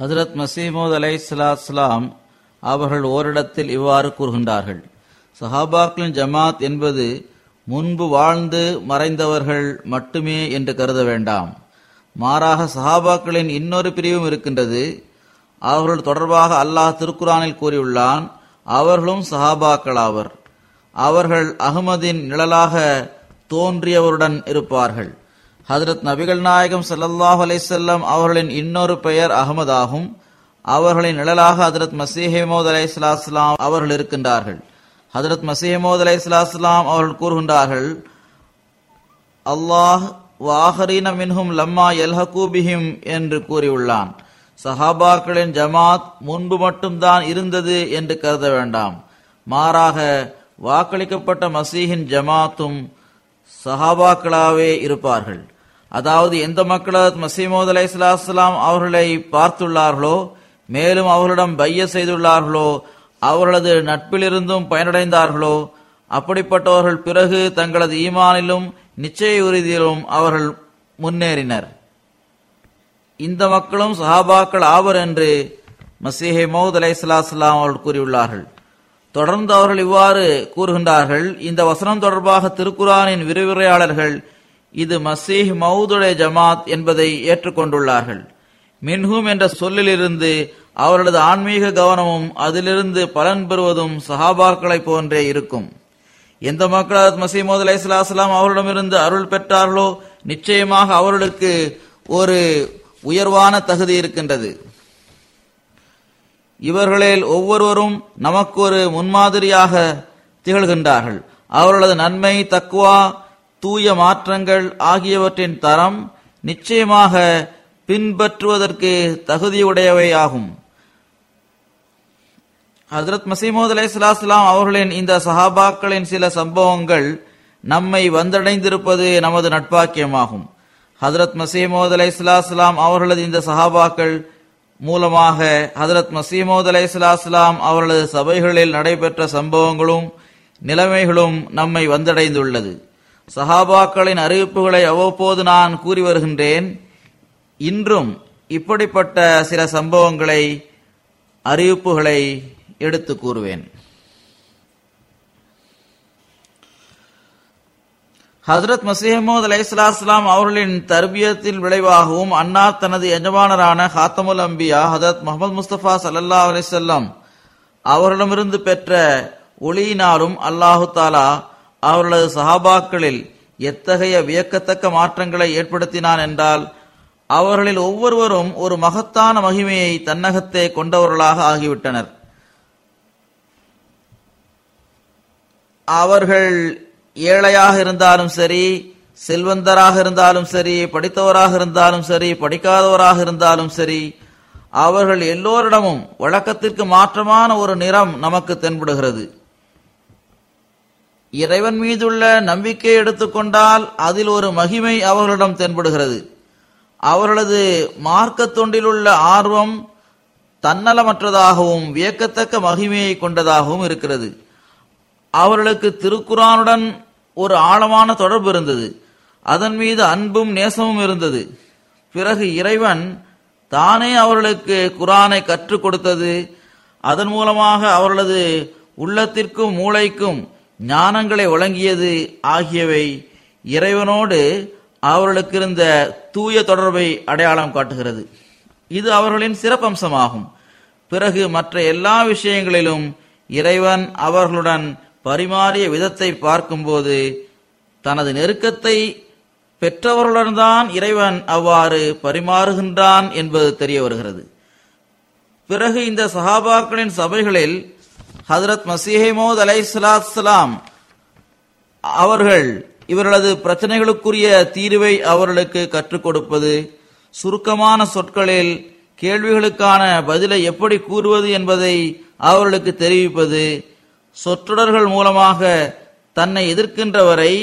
ஹஜரத் மசீமூத் அலை சலாஸ்லாம் அவர்கள் ஓரிடத்தில் இவ்வாறு கூறுகின்றார்கள் சஹாபாக்களின் ஜமாத் என்பது முன்பு வாழ்ந்து மறைந்தவர்கள் மட்டுமே என்று கருத வேண்டாம் மாறாக சஹாபாக்களின் இன்னொரு பிரிவும் இருக்கின்றது அவர்கள் தொடர்பாக அல்லாஹ் திருக்குரானில் கூறியுள்ளான் அவர்களும் சஹாபாக்களாவர் அவர்கள் அகமதின் நிழலாக தோன்றியவருடன் இருப்பார்கள் ஹதரத் நபிகள் நாயகம் ஸல்லல்லாஹு அலைஹி வஸல்லம் அவர்களின் இன்னொரு பெயர் அகமது ஆகும் அவர்களின் நிழலாக ஹதரத் மசீஹமோத் அலை சலாஸ்லாம் அவர்கள் இருக்கின்றார்கள் ஹதரத் மசீஹமோத் அலை சலாஸ்லாம் அவர்கள் கூறுகின்றார்கள் அல்லாஹ் வாஹரீன மின்ஹும் லம்மா எல்ஹகு பிஹிம் என்று கூறியுள்ளான் சஹாபாக்களின் ஜமாத் முன்பு மட்டும்தான் இருந்தது என்று கருத வேண்டாம் மாறாக வாக்களிக்கப்பட்ட மசீஹின் ஜமாத்தும் சஹாபாக்களாவே இருப்பார்கள் அதாவது எந்த மக்கள் மசீமோத் அலை சலாஸ்லாம் அவர்களை பார்த்துள்ளார்களோ மேலும் அவர்களிடம் பைய செய்துள்ளார்களோ அவர்களது நட்பிலிருந்தும் பயனடைந்தார்களோ அப்படிப்பட்டவர்கள் பிறகு தங்களது ஈமானிலும் நிச்சய உறுதியிலும் அவர்கள் முன்னேறினர் இந்த மக்களும் சஹாபாக்கள் ஆவர் என்று மசீஹே மௌத் அலை சலாஸ்லாம் அவர்கள் கூறியுள்ளார்கள் தொடர்ந்து அவர்கள் இவ்வாறு கூறுகின்றார்கள் இந்த வசனம் தொடர்பாக திருக்குரானின் விரிவுரையாளர்கள் இது மசீஹ் மவுதுடைய ஜமாத் என்பதை ஏற்றுக்கொண்டுள்ளார்கள் மின்ஹூம் என்ற சொல்லிலிருந்து அவர்களது ஆன்மீக கவனமும் அதிலிருந்து பலன் பெறுவதும் சஹாபாக்களை போன்றே இருக்கும் எந்த மக்கள் மசீமோத் அலை சலாஸ்லாம் அவர்களிடமிருந்து அருள் பெற்றார்களோ நிச்சயமாக அவர்களுக்கு ஒரு உயர்வான தகுதி இருக்கின்றது இவர்களில் ஒவ்வொருவரும் நமக்கு ஒரு முன்மாதிரியாக திகழ்கின்றார்கள் அவர்களது நன்மை தக்குவா தூய மாற்றங்கள் ஆகியவற்றின் தரம் நிச்சயமாக பின்பற்றுவதற்கு தகுதியுடையவை ஆகும் ஹசரத் மசீமோத் அலை சலாஸ்லாம் அவர்களின் இந்த சஹாபாக்களின் சில சம்பவங்கள் நம்மை வந்தடைந்திருப்பது நமது நட்பாக்கியமாகும் ஹசரத் மசீமோத் அலை சலாஸ்லாம் அவர்களது இந்த சஹாபாக்கள் மூலமாக ஹதரத் மசீமோத் அலை சலாஸ்லாம் அவர்களது சபைகளில் நடைபெற்ற சம்பவங்களும் நிலைமைகளும் நம்மை வந்தடைந்துள்ளது சஹாபாக்களின் அறிவிப்புகளை அவ்வப்போது நான் கூறி வருகின்றேன் இன்றும் இப்படிப்பட்ட சில சம்பவங்களை அறிவிப்புகளை எடுத்து கூறுவேன் ஹசரத் மசீமோத் அலைஹிஸ்ஸலாம் அவர்களின் தர்பியத்தின் விளைவாகவும் அன்னார் தனது எஜமானரான ஹாத்தமுல் அம்பியா ஹதரத் முகமது முஸ்தபா சல்லல்லாஹு அலைஹி வஸல்லம் அவர்களிடமிருந்து பெற்ற ஒளியினாலும் அல்லாஹு தாலா அவர்களது சஹாபாக்களில் எத்தகைய வியக்கத்தக்க மாற்றங்களை ஏற்படுத்தினான் என்றால் அவர்களில் ஒவ்வொருவரும் ஒரு மகத்தான மகிமையை தன்னகத்தே கொண்டவர்களாக ஆகிவிட்டனர் அவர்கள் ஏழையாக இருந்தாலும் சரி செல்வந்தராக இருந்தாலும் சரி படித்தவராக இருந்தாலும் சரி படிக்காதவராக இருந்தாலும் சரி அவர்கள் எல்லோரிடமும் வழக்கத்திற்கு மாற்றமான ஒரு நிறம் நமக்கு தென்படுகிறது இறைவன் மீதுள்ள நம்பிக்கை எடுத்துக்கொண்டால் அதில் ஒரு மகிமை அவர்களிடம் தென்படுகிறது அவர்களது மார்க்க தொண்டிலுள்ள ஆர்வம் தன்னலமற்றதாகவும் வியக்கத்தக்க மகிமையை கொண்டதாகவும் இருக்கிறது அவர்களுக்கு திருக்குரானுடன் ஒரு ஆழமான தொடர்பு இருந்தது அதன் மீது அன்பும் நேசமும் இருந்தது பிறகு இறைவன் தானே அவர்களுக்கு குரானை கற்றுக் கொடுத்தது அதன் மூலமாக அவர்களது உள்ளத்திற்கும் மூளைக்கும் ஞானங்களை வழங்கியது ஆகியவை இறைவனோடு அவர்களுக்கு இருந்த தூய தொடர்பை அடையாளம் காட்டுகிறது இது அவர்களின் சிறப்பம்சமாகும் பிறகு மற்ற எல்லா விஷயங்களிலும் இறைவன் அவர்களுடன் பரிமாறிய விதத்தை பார்க்கும்போது தனது நெருக்கத்தை பெற்றவர்களுடன் இறைவன் அவ்வாறு பரிமாறுகின்றான் என்பது தெரிய வருகிறது பிறகு இந்த சஹாபாக்களின் சபைகளில் ஹதரத் மசீஹமோத் அலை சலாம் அவர்கள் இவர்களது பிரச்சனைகளுக்குரிய தீர்வை அவர்களுக்கு கற்றுக் கொடுப்பது சுருக்கமான சொற்களில் கேள்விகளுக்கான பதிலை எப்படி கூறுவது என்பதை அவர்களுக்கு தெரிவிப்பது சொற்றொடர்கள் மூலமாக தன்னை எதிர்க்கின்றவரை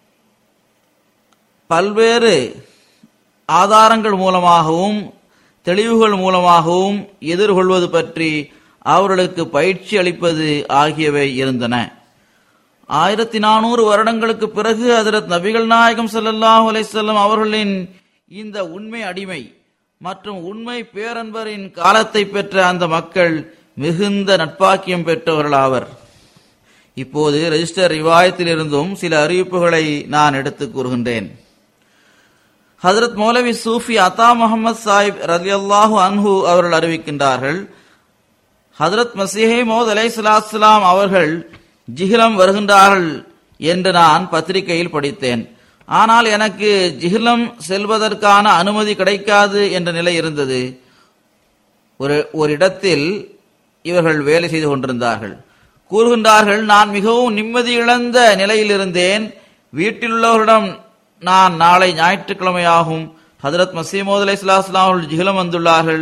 பல்வேறு ஆதாரங்கள் மூலமாகவும் தெளிவுகள் மூலமாகவும் எதிர்கொள்வது பற்றி அவர்களுக்கு பயிற்சி அளிப்பது ஆகியவை இருந்தன ஆயிரத்தி நானூறு வருடங்களுக்கு பிறகு ஹதரத் நபிகள் நாயகம் ஸல்லல்லாஹு அலைஹி வஸல்லம் அவர்களின் இந்த உண்மை அடிமை மற்றும் உண்மை பேரன்பரின் காலத்தை பெற்ற அந்த மக்கள் மிகுந்த நட்பாக்கியம் பெற்றவர்களாவர் இப்போது ரெஜிஸ்டர் ரிவாயத்திலிருந்தும் சில அறிவிப்புகளை நான் எடுத்துக் கூறுகின்றேன் ஹஜரத் மௌலவி சூஃபி அத்தா முகமது சாஹிப் ரலியல்லாஹு அன்ஹு அவர்கள் அறிவிக்கின்றார்கள் ஹஜரத் மசீஹே மோத் அலை சலாஸ்லாம் அவர்கள் ஜிஹிலம் வருகின்றார்கள் என்று நான் பத்திரிகையில் படித்தேன் ஆனால் எனக்கு ஜிஹிலம் செல்வதற்கான அனுமதி கிடைக்காது என்ற நிலை இருந்தது ஒரு ஒரு இடத்தில் இவர்கள் வேலை செய்து கொண்டிருந்தார்கள் கூறுகின்றார்கள் நான் மிகவும் நிம்மதி இழந்த நிலையில் இருந்தேன் வீட்டில் உள்ளவர்களிடம் நான் நாளை ஞாயிற்றுக்கிழமையாகும் ஹதரத் மசீமோத் அலை சலாஸ்லாம் அவர்கள் ஜிஹிலம் வந்துள்ளார்கள்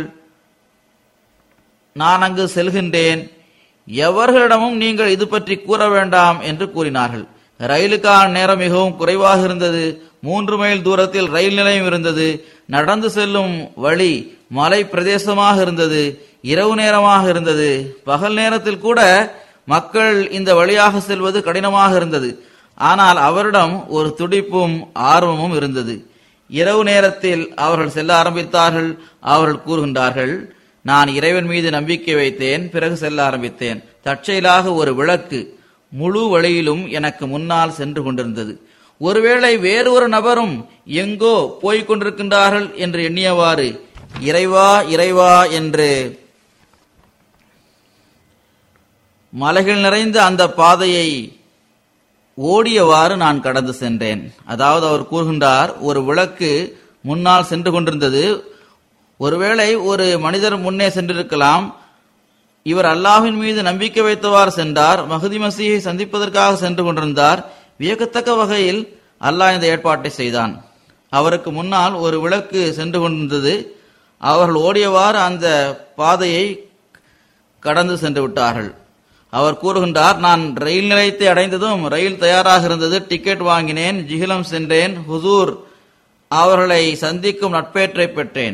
நான் அங்கு செல்கின்றேன் எவர்களிடமும் நீங்கள் இது பற்றி கூற வேண்டாம் என்று கூறினார்கள் ரயிலுக்கான நேரம் மிகவும் குறைவாக இருந்தது மூன்று மைல் தூரத்தில் ரயில் நிலையம் இருந்தது நடந்து செல்லும் வழி மலை பிரதேசமாக இருந்தது இரவு நேரமாக இருந்தது பகல் நேரத்தில் கூட மக்கள் இந்த வழியாக செல்வது கடினமாக இருந்தது ஆனால் அவரிடம் ஒரு துடிப்பும் ஆர்வமும் இருந்தது இரவு நேரத்தில் அவர்கள் செல்ல ஆரம்பித்தார்கள் அவர்கள் கூறுகின்றார்கள் நான் இறைவன் மீது நம்பிக்கை வைத்தேன் பிறகு செல்ல ஆரம்பித்தேன் தற்செயலாக ஒரு விளக்கு முழு வழியிலும் எனக்கு முன்னால் சென்று கொண்டிருந்தது ஒருவேளை வேறு ஒரு நபரும் எங்கோ போய்க் கொண்டிருக்கின்றார்கள் என்று எண்ணியவாறு இறைவா இறைவா என்று மலைகள் நிறைந்த அந்த பாதையை ஓடியவாறு நான் கடந்து சென்றேன் அதாவது அவர் கூறுகின்றார் ஒரு விளக்கு முன்னால் சென்று கொண்டிருந்தது ஒருவேளை ஒரு மனிதர் முன்னே சென்றிருக்கலாம் இவர் அல்லாஹ்வின் மீது நம்பிக்கை வைத்தவாறு சென்றார் மஹதி மசீயை சந்திப்பதற்காக சென்று கொண்டிருந்தார் வியக்கத்தக்க வகையில் அல்லாஹ் இந்த ஏற்பாட்டை செய்தான் அவருக்கு முன்னால் ஒரு விளக்கு சென்று கொண்டிருந்தது அவர்கள் ஓடியவாறு அந்த பாதையை கடந்து சென்று விட்டார்கள் அவர் கூறுகின்றார் நான் ரயில் நிலையத்தை அடைந்ததும் ரயில் தயாராக இருந்தது டிக்கெட் வாங்கினேன் ஜிஹிலம் சென்றேன் ஹுசூர் அவர்களை சந்திக்கும் நட்பேற்றை பெற்றேன்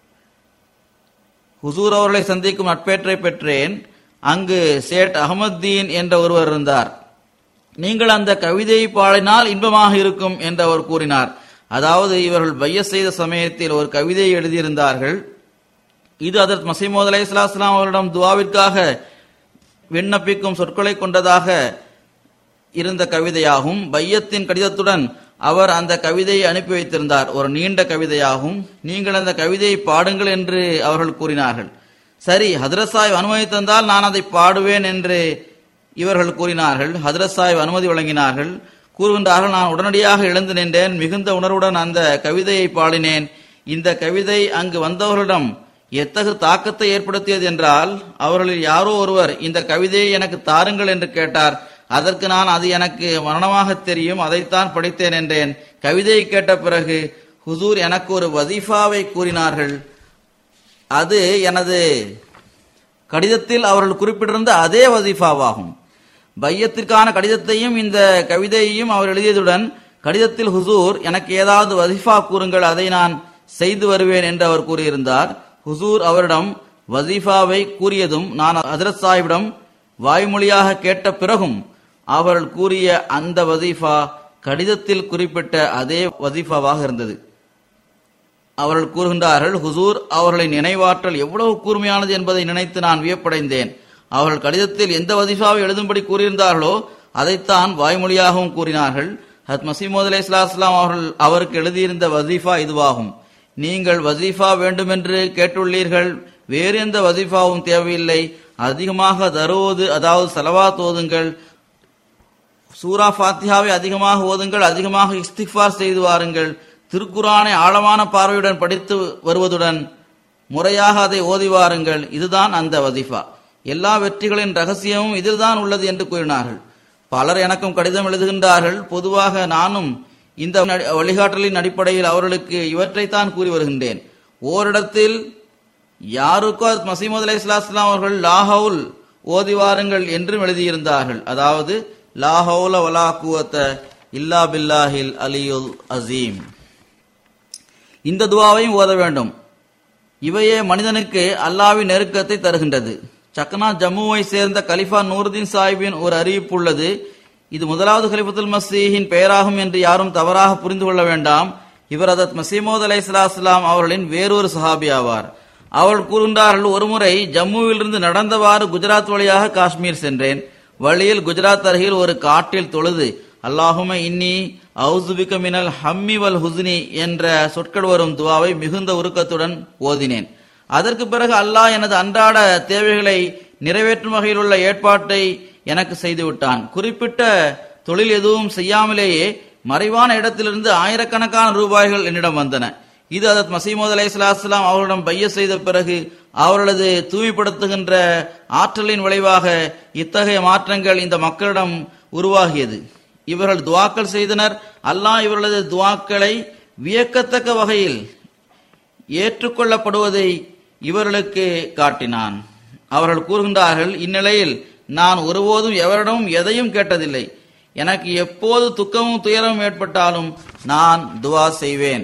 ஹுசூர் அவர்களை சந்திக்கும் நட்பேற்றை பெற்றேன் அங்கு சேட் அகமத்தீன் என்ற ஒருவர் இருந்தார் நீங்கள் அந்த கவிதையை பாடினால் இன்பமாக இருக்கும் என்று அவர் கூறினார் அதாவது இவர்கள் பைய செய்த சமயத்தில் ஒரு கவிதையை எழுதியிருந்தார்கள் இது அதற்கு மசீமோத் அலை இஸ்லாம் அவரிடம் துவாவிற்காக விண்ணப்பிக்கும் சொற்களை கொண்டதாக இருந்த கவிதையாகும் பையத்தின் கடிதத்துடன் அவர் அந்த கவிதையை அனுப்பி வைத்திருந்தார் ஒரு நீண்ட கவிதையாகும் நீங்கள் அந்த கவிதையை பாடுங்கள் என்று அவர்கள் கூறினார்கள் சரி ஹதரத் சாஹிப் அனுமதி தந்தால் நான் அதை பாடுவேன் என்று இவர்கள் கூறினார்கள் ஹதரத் சாஹிப் அனுமதி வழங்கினார்கள் கூறுகின்றார்கள் நான் உடனடியாக எழுந்து நின்றேன் மிகுந்த உணர்வுடன் அந்த கவிதையை பாடினேன் இந்த கவிதை அங்கு வந்தவர்களிடம் எத்தகு தாக்கத்தை ஏற்படுத்தியது என்றால் அவர்களில் யாரோ ஒருவர் இந்த கவிதையை எனக்கு தாருங்கள் என்று கேட்டார் அதற்கு நான் அது எனக்கு மரணமாக தெரியும் அதைத்தான் படித்தேன் என்றேன் கவிதையை கேட்ட பிறகு ஹுசூர் எனக்கு ஒரு வதீஃபாவை கூறினார்கள் அது எனது கடிதத்தில் அவர்கள் குறிப்பிட்டிருந்த அதே வதீஃபாவாகும் பையத்திற்கான கடிதத்தையும் இந்த கவிதையையும் அவர் எழுதியதுடன் கடிதத்தில் ஹுசூர் எனக்கு ஏதாவது வதீஃபா கூறுங்கள் அதை நான் செய்து வருவேன் என்று அவர் கூறியிருந்தார் ஹுசூர் அவரிடம் வசீஃபாவை கூறியதும் நான் ஹதரத் சாஹிபிடம் வாய்மொழியாக கேட்ட பிறகும் அவர்கள் கூறிய அந்த வசீஃபா கடிதத்தில் குறிப்பிட்ட அதே வசீஃபாவாக இருந்தது அவர்கள் கூறுகின்றார்கள் ஹுசூர் அவர்களின் நினைவாற்றல் எவ்வளவு கூர்மையானது என்பதை நினைத்து நான் வியப்படைந்தேன் அவர்கள் கடிதத்தில் எந்த வசீஃபாவை எழுதும்படி கூறியிருந்தார்களோ அதைத்தான் வாய்மொழியாகவும் கூறினார்கள் ஹத் மசீமோத் அலை இஸ்லாம் அவர்கள் அவருக்கு எழுதியிருந்த வசீஃபா இதுவாகும் நீங்கள் வசீஃபா வேண்டுமென்று கேட்டுள்ளீர்கள் வேறு எந்த வசீஃபாவும் தேவையில்லை அதிகமாக தருவது அதாவது செலவாத் ஓதுங்கள் சூரா ஃபாத்தியாவை அதிகமாக ஓதுங்கள் அதிகமாக இஸ்திஃபார் செய்து வாருங்கள் திருக்குரானை ஆழமான பார்வையுடன் படித்து வருவதுடன் முறையாக அதை ஓதி வாருங்கள் இதுதான் அந்த வதிஃபா எல்லா வெற்றிகளின் ரகசியமும் இதில்தான் உள்ளது என்று கூறினார்கள் பலர் எனக்கும் கடிதம் எழுதுகின்றார்கள் பொதுவாக நானும் இந்த நடி- வழிகாட்டலின் அடிப்படையில் அவர்களுக்கு இவற்றைத்தான் கூறி வருகின்றேன் ஓரிடத்தில் யாருக்கோ மசீமது அலை இஸ்லாம் அவர்கள் லாஹவுல் ஓதி வாருங்கள் என்றும் எழுதியிருந்தார்கள் அதாவது லாஹவுல வலா குவத்த இல்லா பில்லாஹில் அலியுல் அசீம் இந்த துவாவையும் ஓத வேண்டும் இவையே மனிதனுக்கு அல்லாவின் நெருக்கத்தை தருகின்றது சக்கனா ஜம்முவை சேர்ந்த கலிஃபா நூருதீன் சாஹிபின் ஒரு அறிவிப்பு உள்ளது இது முதலாவது கலிஃபத்துல் மசீஹின் பெயராகும் என்று யாரும் தவறாக புரிந்து கொள்ள வேண்டாம் இவர் அதத் மசீமோத் அலை இஸ்லாம் அவர்களின் வேறொரு சஹாபி ஆவார் அவர்கள் கூறுகின்றார்கள் ஒருமுறை ஜம்முவிலிருந்து நடந்தவாறு குஜராத் வழியாக காஷ்மீர் சென்றேன் வழியில் குஜராத் அருகில் ஒரு காட்டில் தொழுது அல்லாஹும இன்னி அவுசுபிக்க மினல் ஹம்மி வல் ஹுஸ்னி என்ற சொற்கள் வரும் துவாவை மிகுந்த உருக்கத்துடன் ஓதினேன் அதற்கு பிறகு அல்லாஹ் எனது அன்றாட தேவைகளை நிறைவேற்றும் வகையில் உள்ள ஏற்பாட்டை எனக்கு செய்து விட்டான் குறிப்பிட்ட தொழில் எதுவும் செய்யாமலேயே மறைவான இடத்திலிருந்து ஆயிரக்கணக்கான ரூபாய்கள் என்னிடம் வந்தன இது அதத் மசீமோத் அலை இஸ்லாம் அவர்களிடம் பைய செய்த பிறகு அவர்களது தூய்மைப்படுத்துகின்ற ஆற்றலின் விளைவாக இத்தகைய மாற்றங்கள் இந்த மக்களிடம் உருவாகியது இவர்கள் துவாக்கள் செய்தனர் அல்லாஹ் இவர்களது துவாக்களை வியக்கத்தக்க வகையில் ஏற்றுக்கொள்ளப்படுவதை இவர்களுக்கு காட்டினான் அவர்கள் கூறுகின்றார்கள் இந்நிலையில் நான் ஒருபோதும் எவரிடமும் எதையும் கேட்டதில்லை எனக்கு எப்போது துக்கமும் துயரமும் ஏற்பட்டாலும் நான் துவா செய்வேன்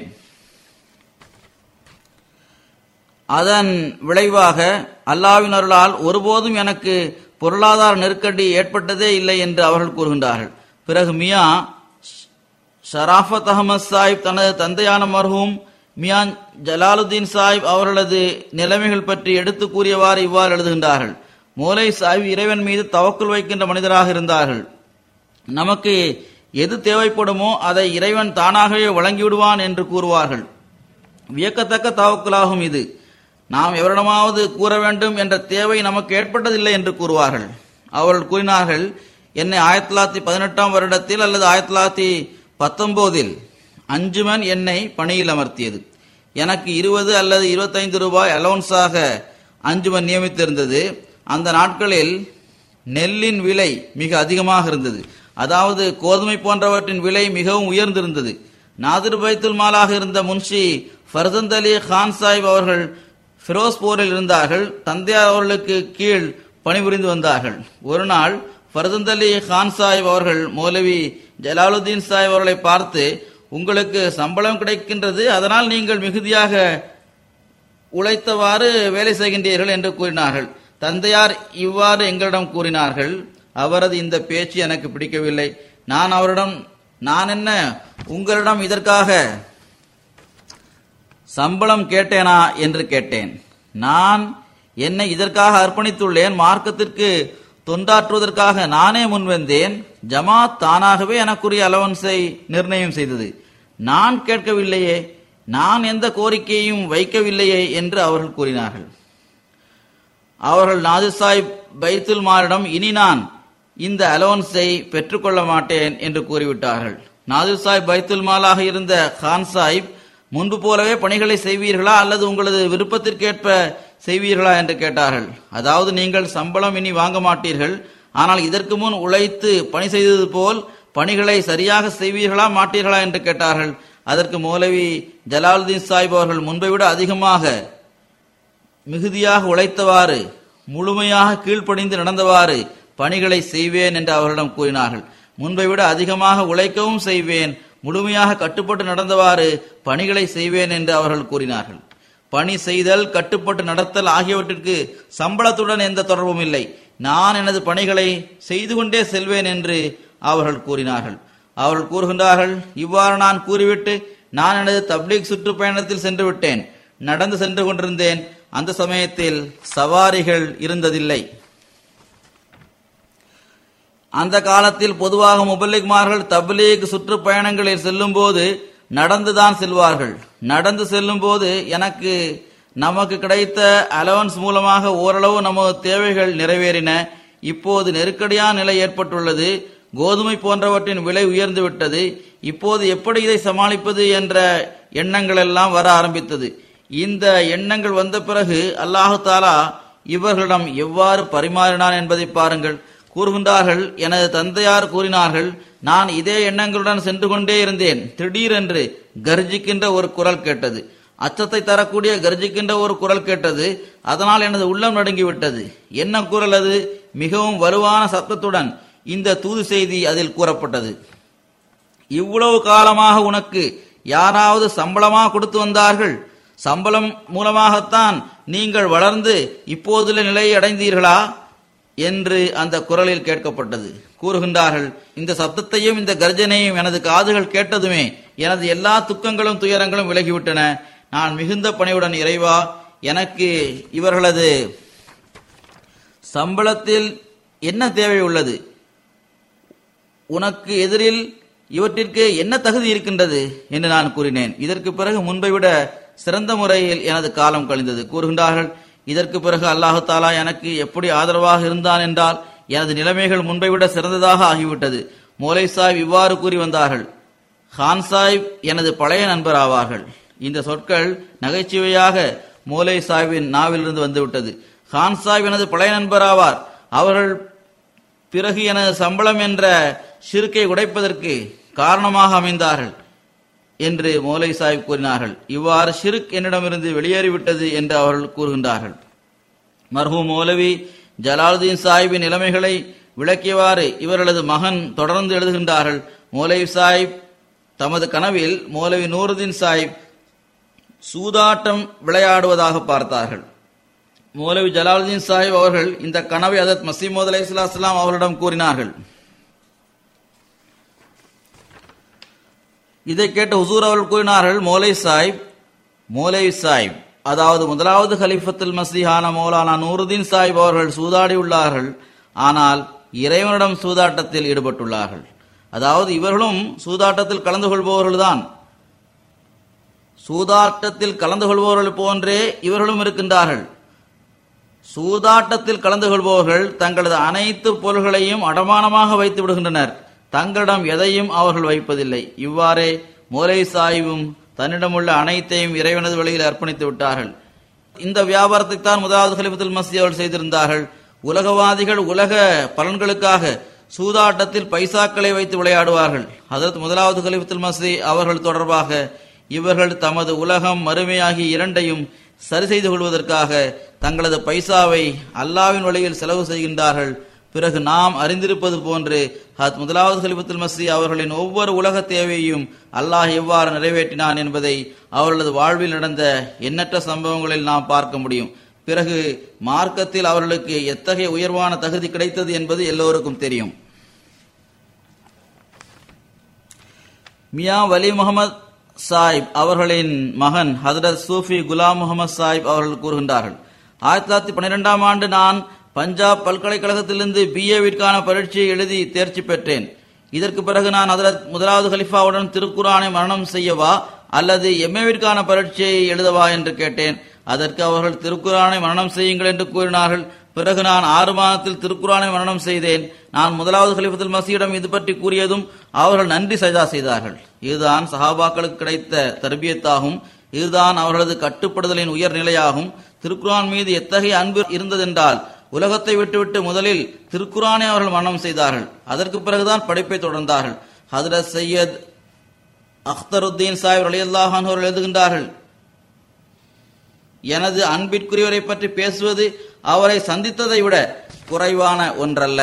அதன் விளைவாக அல்லாவின் அருளால் ஒருபோதும் எனக்கு பொருளாதார நெருக்கடி ஏற்பட்டதே இல்லை என்று அவர்கள் கூறுகின்றார்கள் பிறகு மியா ஷராஃபத் அகமது சாஹிப் தனது தந்தையான மர்ஹூம் மியான் ஜலாலுத்தீன் சாஹிப் அவர்களது நிலைமைகள் பற்றி எடுத்து கூறியவாறு இவ்வாறு எழுதுகின்றார்கள் மோலை சாஹிப் இறைவன் மீது தவக்குள் வைக்கின்ற மனிதராக இருந்தார்கள் நமக்கு எது தேவைப்படுமோ அதை இறைவன் தானாகவே வழங்கிவிடுவான் என்று கூறுவார்கள் வியக்கத்தக்க தவக்கலாகும் இது நாம் எவரிடமாவது கூற வேண்டும் என்ற தேவை நமக்கு ஏற்பட்டதில்லை என்று கூறுவார்கள் அவர்கள் கூறினார்கள் என்னை ஆயிரத்தி தொள்ளாயிரத்தி பதினெட்டாம் வருடத்தில் அல்லது ஆயிரத்தி தொள்ளாயிரத்தி பத்தொன்பதில் அஞ்சுமன் என்னை பணியில் அமர்த்தியது எனக்கு இருபது அல்லது இருபத்தைந்து ரூபாய் அலவன்ஸாக அஞ்சுமன் நியமித்திருந்தது அந்த நாட்களில் நெல்லின் விலை மிக அதிகமாக இருந்தது அதாவது கோதுமை போன்றவற்றின் விலை மிகவும் உயர்ந்திருந்தது நாதிர் பைத்துல் மாலாக இருந்த முன்ஷி ஃபர்சந்த் அலி கான் சாஹிப் அவர்கள் ஃபிரோஸ்பூரில் இருந்தார்கள் தந்தையார் அவர்களுக்கு கீழ் பணிபுரிந்து வந்தார்கள் ஒரு நாள் ஃபர்சந்த் அலி கான் சாஹிப் அவர்கள் மௌலவி ஜலாலுத்தீன் சாஹிப் அவர்களை பார்த்து உங்களுக்கு சம்பளம் கிடைக்கின்றது அதனால் நீங்கள் மிகுதியாக உழைத்தவாறு வேலை செய்கின்றீர்கள் என்று கூறினார்கள் தந்தையார் இவ்வாறு எங்களிடம் கூறினார்கள் அவரது இந்த பேச்சு எனக்கு பிடிக்கவில்லை நான் அவரிடம் நான் என்ன உங்களிடம் இதற்காக சம்பளம் கேட்டேனா என்று கேட்டேன் நான் என்னை இதற்காக அர்ப்பணித்துள்ளேன் மார்க்கத்திற்கு தொண்டாற்றுவதற்காக நானே முன்வந்தேன் ஜமாத் தானாகவே எனக்குரிய அலவன்ஸை நிர்ணயம் செய்தது நான் கேட்கவில்லையே நான் எந்த கோரிக்கையும் வைக்கவில்லையே என்று அவர்கள் கூறினார்கள் அவர்கள் நாதிர் சாஹிப் பைத்துல் மாலிடம் இனி நான் இந்த அலோன்ஸை பெற்றுக்கொள்ள மாட்டேன் என்று கூறிவிட்டார்கள் நாதிர் சாஹிப் பைத்துல் மாலாக இருந்த கான் சாஹிப் முன்பு போலவே பணிகளை செய்வீர்களா அல்லது உங்களது விருப்பத்திற்கேற்ப செய்வீர்களா என்று கேட்டார்கள் அதாவது நீங்கள் சம்பளம் இனி வாங்க மாட்டீர்கள் ஆனால் இதற்கு முன் உழைத்து பணி செய்தது போல் பணிகளை சரியாக செய்வீர்களா மாட்டீர்களா என்று கேட்டார்கள் அதற்கு மௌலவி ஜலாலுதீன் சாஹிப் அவர்கள் முன்பை விட அதிகமாக மிகுதியாக உழைத்தவாறு முழுமையாக கீழ்ப்படிந்து நடந்தவாறு பணிகளை செய்வேன் என்று அவர்களிடம் கூறினார்கள் முன்பை விட அதிகமாக உழைக்கவும் செய்வேன் முழுமையாக கட்டுப்பட்டு நடந்தவாறு பணிகளை செய்வேன் என்று அவர்கள் கூறினார்கள் பணி செய்தல் கட்டுப்பட்டு நடத்தல் ஆகியவற்றிற்கு சம்பளத்துடன் எந்த தொடர்பும் இல்லை நான் எனது பணிகளை செய்து கொண்டே செல்வேன் என்று அவர்கள் கூறினார்கள் அவர்கள் கூறுகின்றார்கள் இவ்வாறு நான் கூறிவிட்டு நான் எனது தப்லீக் சுற்றுப்பயணத்தில் சென்று விட்டேன் நடந்து சென்று கொண்டிருந்தேன் அந்த சமயத்தில் சவாரிகள் இருந்ததில்லை அந்த காலத்தில் பொதுவாக முபல்லிக்மார்கள் தப்லீக் சுற்றுப்பயணங்களில் செல்லும் போது நடந்துதான் செல்வார்கள் நடந்து செல்லும் போது எனக்கு நமக்கு கிடைத்த அலவன்ஸ் மூலமாக ஓரளவு நமது தேவைகள் நிறைவேறின இப்போது நெருக்கடியான நிலை ஏற்பட்டுள்ளது கோதுமை போன்றவற்றின் விலை உயர்ந்து விட்டது இப்போது எப்படி இதை சமாளிப்பது என்ற எண்ணங்கள் எல்லாம் வர ஆரம்பித்தது இந்த எண்ணங்கள் வந்த பிறகு அல்லாஹு தாலா இவர்களிடம் எவ்வாறு பரிமாறினான் என்பதை பாருங்கள் கூறுகின்றார்கள் எனது தந்தையார் கூறினார்கள் நான் இதே எண்ணங்களுடன் சென்று கொண்டே இருந்தேன் திடீரென்று கர்ஜிக்கின்ற ஒரு குரல் கேட்டது அச்சத்தை தரக்கூடிய கர்ஜிக்கின்ற ஒரு குரல் கேட்டது அதனால் எனது உள்ளம் நடுங்கிவிட்டது என்ன குரல் அது மிகவும் வலுவான சத்தத்துடன் இந்த தூது செய்தி அதில் கூறப்பட்டது இவ்வளவு காலமாக உனக்கு யாராவது சம்பளமா கொடுத்து வந்தார்கள் சம்பளம் மூலமாகத்தான் நீங்கள் வளர்ந்து இப்போதுள்ள நிலையை அடைந்தீர்களா என்று அந்த குரலில் கேட்கப்பட்டது கூறுகின்றார்கள் இந்த சப்தத்தையும் இந்த கர்ஜனையும் எனது காதுகள் கேட்டதுமே எனது எல்லா துக்கங்களும் துயரங்களும் விலகிவிட்டன நான் மிகுந்த பணியுடன் இறைவா எனக்கு இவர்களது சம்பளத்தில் என்ன தேவை உள்ளது உனக்கு எதிரில் இவற்றிற்கு என்ன தகுதி இருக்கின்றது என்று நான் கூறினேன் இதற்கு பிறகு முன்பை விட சிறந்த முறையில் எனது காலம் கழிந்தது கூறுகின்றார்கள் இதற்கு பிறகு அல்லாஹு தாலா எனக்கு எப்படி ஆதரவாக இருந்தான் என்றால் எனது நிலைமைகள் முன்பை விட சிறந்ததாக ஆகிவிட்டது மோலை சாஹிப் இவ்வாறு கூறி வந்தார்கள் கான் சாஹிப் எனது பழைய நண்பர் ஆவார்கள் இந்த சொற்கள் நகைச்சுவையாக மோலை சாஹிபின் நாவிலிருந்து வந்துவிட்டது கான் சாஹிப் எனது பழைய நண்பர் ஆவார் அவர்கள் பிறகு எனது சம்பளம் என்ற ஷிருக்கை உடைப்பதற்கு காரணமாக அமைந்தார்கள் என்று மௌலை சாஹிப் கூறினார்கள் இவ்வாறு ஷிருக் என்னிடமிருந்து வெளியேறிவிட்டது என்று அவர்கள் கூறுகின்றார்கள் மர்ஹூம் மௌலவி ஜலாலுதீன் சாஹிபின் நிலைமைகளை விளக்கியவாறு இவர்களது மகன் தொடர்ந்து எழுதுகின்றார்கள் மௌலவி சாஹிப் தமது கனவில் மௌலவி நூருதீன் சாஹிப் சூதாட்டம் விளையாடுவதாக பார்த்தார்கள் மௌலவி ஜலாலுதீன் சாஹிப் அவர்கள் இந்த கனவை அதத் மசீமோத் அலை இஸ்லாம் அவர்களிடம் கூறினார்கள் இதை கேட்ட ஹுசூர் அவர்கள் கூறினார்கள் மோலை சாஹிப் மோலை சாஹிப் அதாவது முதலாவது ஹலிஃபத்துல் மசீஹான மௌலானா நூருதீன் சாஹிப் அவர்கள் சூதாடி உள்ளார்கள் ஆனால் இறைவனிடம் சூதாட்டத்தில் ஈடுபட்டுள்ளார்கள் அதாவது இவர்களும் சூதாட்டத்தில் கலந்து கொள்பவர்கள்தான் சூதாட்டத்தில் கலந்து கொள்பவர்கள் போன்றே இவர்களும் இருக்கின்றார்கள் சூதாட்டத்தில் கலந்து கொள்பவர்கள் தங்களது அனைத்து பொருள்களையும் அடமானமாக வைத்து விடுகின்றனர் தங்களிடம் எதையும் அவர்கள் வைப்பதில்லை இவ்வாறே மோலை சாயிவும் தன்னிடமுள்ள அனைத்தையும் இறைவனது வழியில் அர்ப்பணித்து விட்டார்கள் இந்த வியாபாரத்தை தான் முதலாவது கலிபத்துல் மசி அவர்கள் செய்திருந்தார்கள் உலகவாதிகள் உலக பலன்களுக்காக சூதாட்டத்தில் பைசாக்களை வைத்து விளையாடுவார்கள் அதற்கு முதலாவது கலிபத்துல் மசி அவர்கள் தொடர்பாக இவர்கள் தமது உலகம் மறுமையாகி இரண்டையும் சரி செய்து கொள்வதற்காக தங்களது பைசாவை அல்லாவின் வழியில் செலவு செய்கின்றார்கள் பிறகு நாம் அறிந்திருப்பது போன்று ஹத் முதலாவது கலிபத்துல் மசி அவர்களின் ஒவ்வொரு உலக தேவையையும் அல்லாஹ் எவ்வாறு நிறைவேற்றினான் என்பதை அவர்களது வாழ்வில் நடந்த எண்ணற்ற சம்பவங்களில் நாம் பார்க்க முடியும் பிறகு மார்க்கத்தில் அவர்களுக்கு எத்தகைய உயர்வான தகுதி கிடைத்தது என்பது எல்லோருக்கும் தெரியும் மியா வலி முகமது சாஹிப் அவர்களின் மகன் ஹதரத் சூஃபி குலாம் முகமது சாஹிப் அவர்கள் கூறுகின்றார்கள் ஆயிரத்தி தொள்ளாயிரத்தி பன்னிரெண்டாம் ஆண்டு நான் பஞ்சாப் பல்கலைக்கழகத்திலிருந்து பிஏவிற்கான பரீட்சையை எழுதி தேர்ச்சி பெற்றேன் இதற்கு பிறகு நான் ஹதரத் முதலாவது கலிஃபாவுடன் திருக்குரானை மரணம் செய்யவா அல்லது எம்ஏவிற்கான பரீட்சையை எழுதவா என்று கேட்டேன் அதற்கு அவர்கள் திருக்குரானை மரணம் செய்யுங்கள் என்று கூறினார்கள் பிறகு நான் ஆறு மாதத்தில் திருக்குரானை மரணம் செய்தேன் நான் முதலாவது கலிஃபத்துல் மசியிடம் இது பற்றி கூறியதும் அவர்கள் நன்றி சஜா செய்தார்கள் இதுதான் சஹாபாக்களுக்கு கிடைத்த தர்பியத்தாகும் இதுதான் அவர்களது கட்டுப்படுதலின் உயர் நிலையாகும் திருக்குரான் மீது எத்தகைய அன்பு இருந்ததென்றால் உலகத்தை விட்டுவிட்டு முதலில் திருக்குரானை அவர்கள் மரணம் செய்தார்கள் அதற்கு பிறகுதான் படிப்பை தொடர்ந்தார்கள் ஹதரத் சையத் அख्தருத்தீன் சாஹிப் அலியல்லாஹான் அவர்கள் எழுதுகின்றார்கள் எனது அன்பிற்குரியவரை பற்றி பேசுவது அவரை சந்தித்ததை விட குறைவான ஒன்றல்ல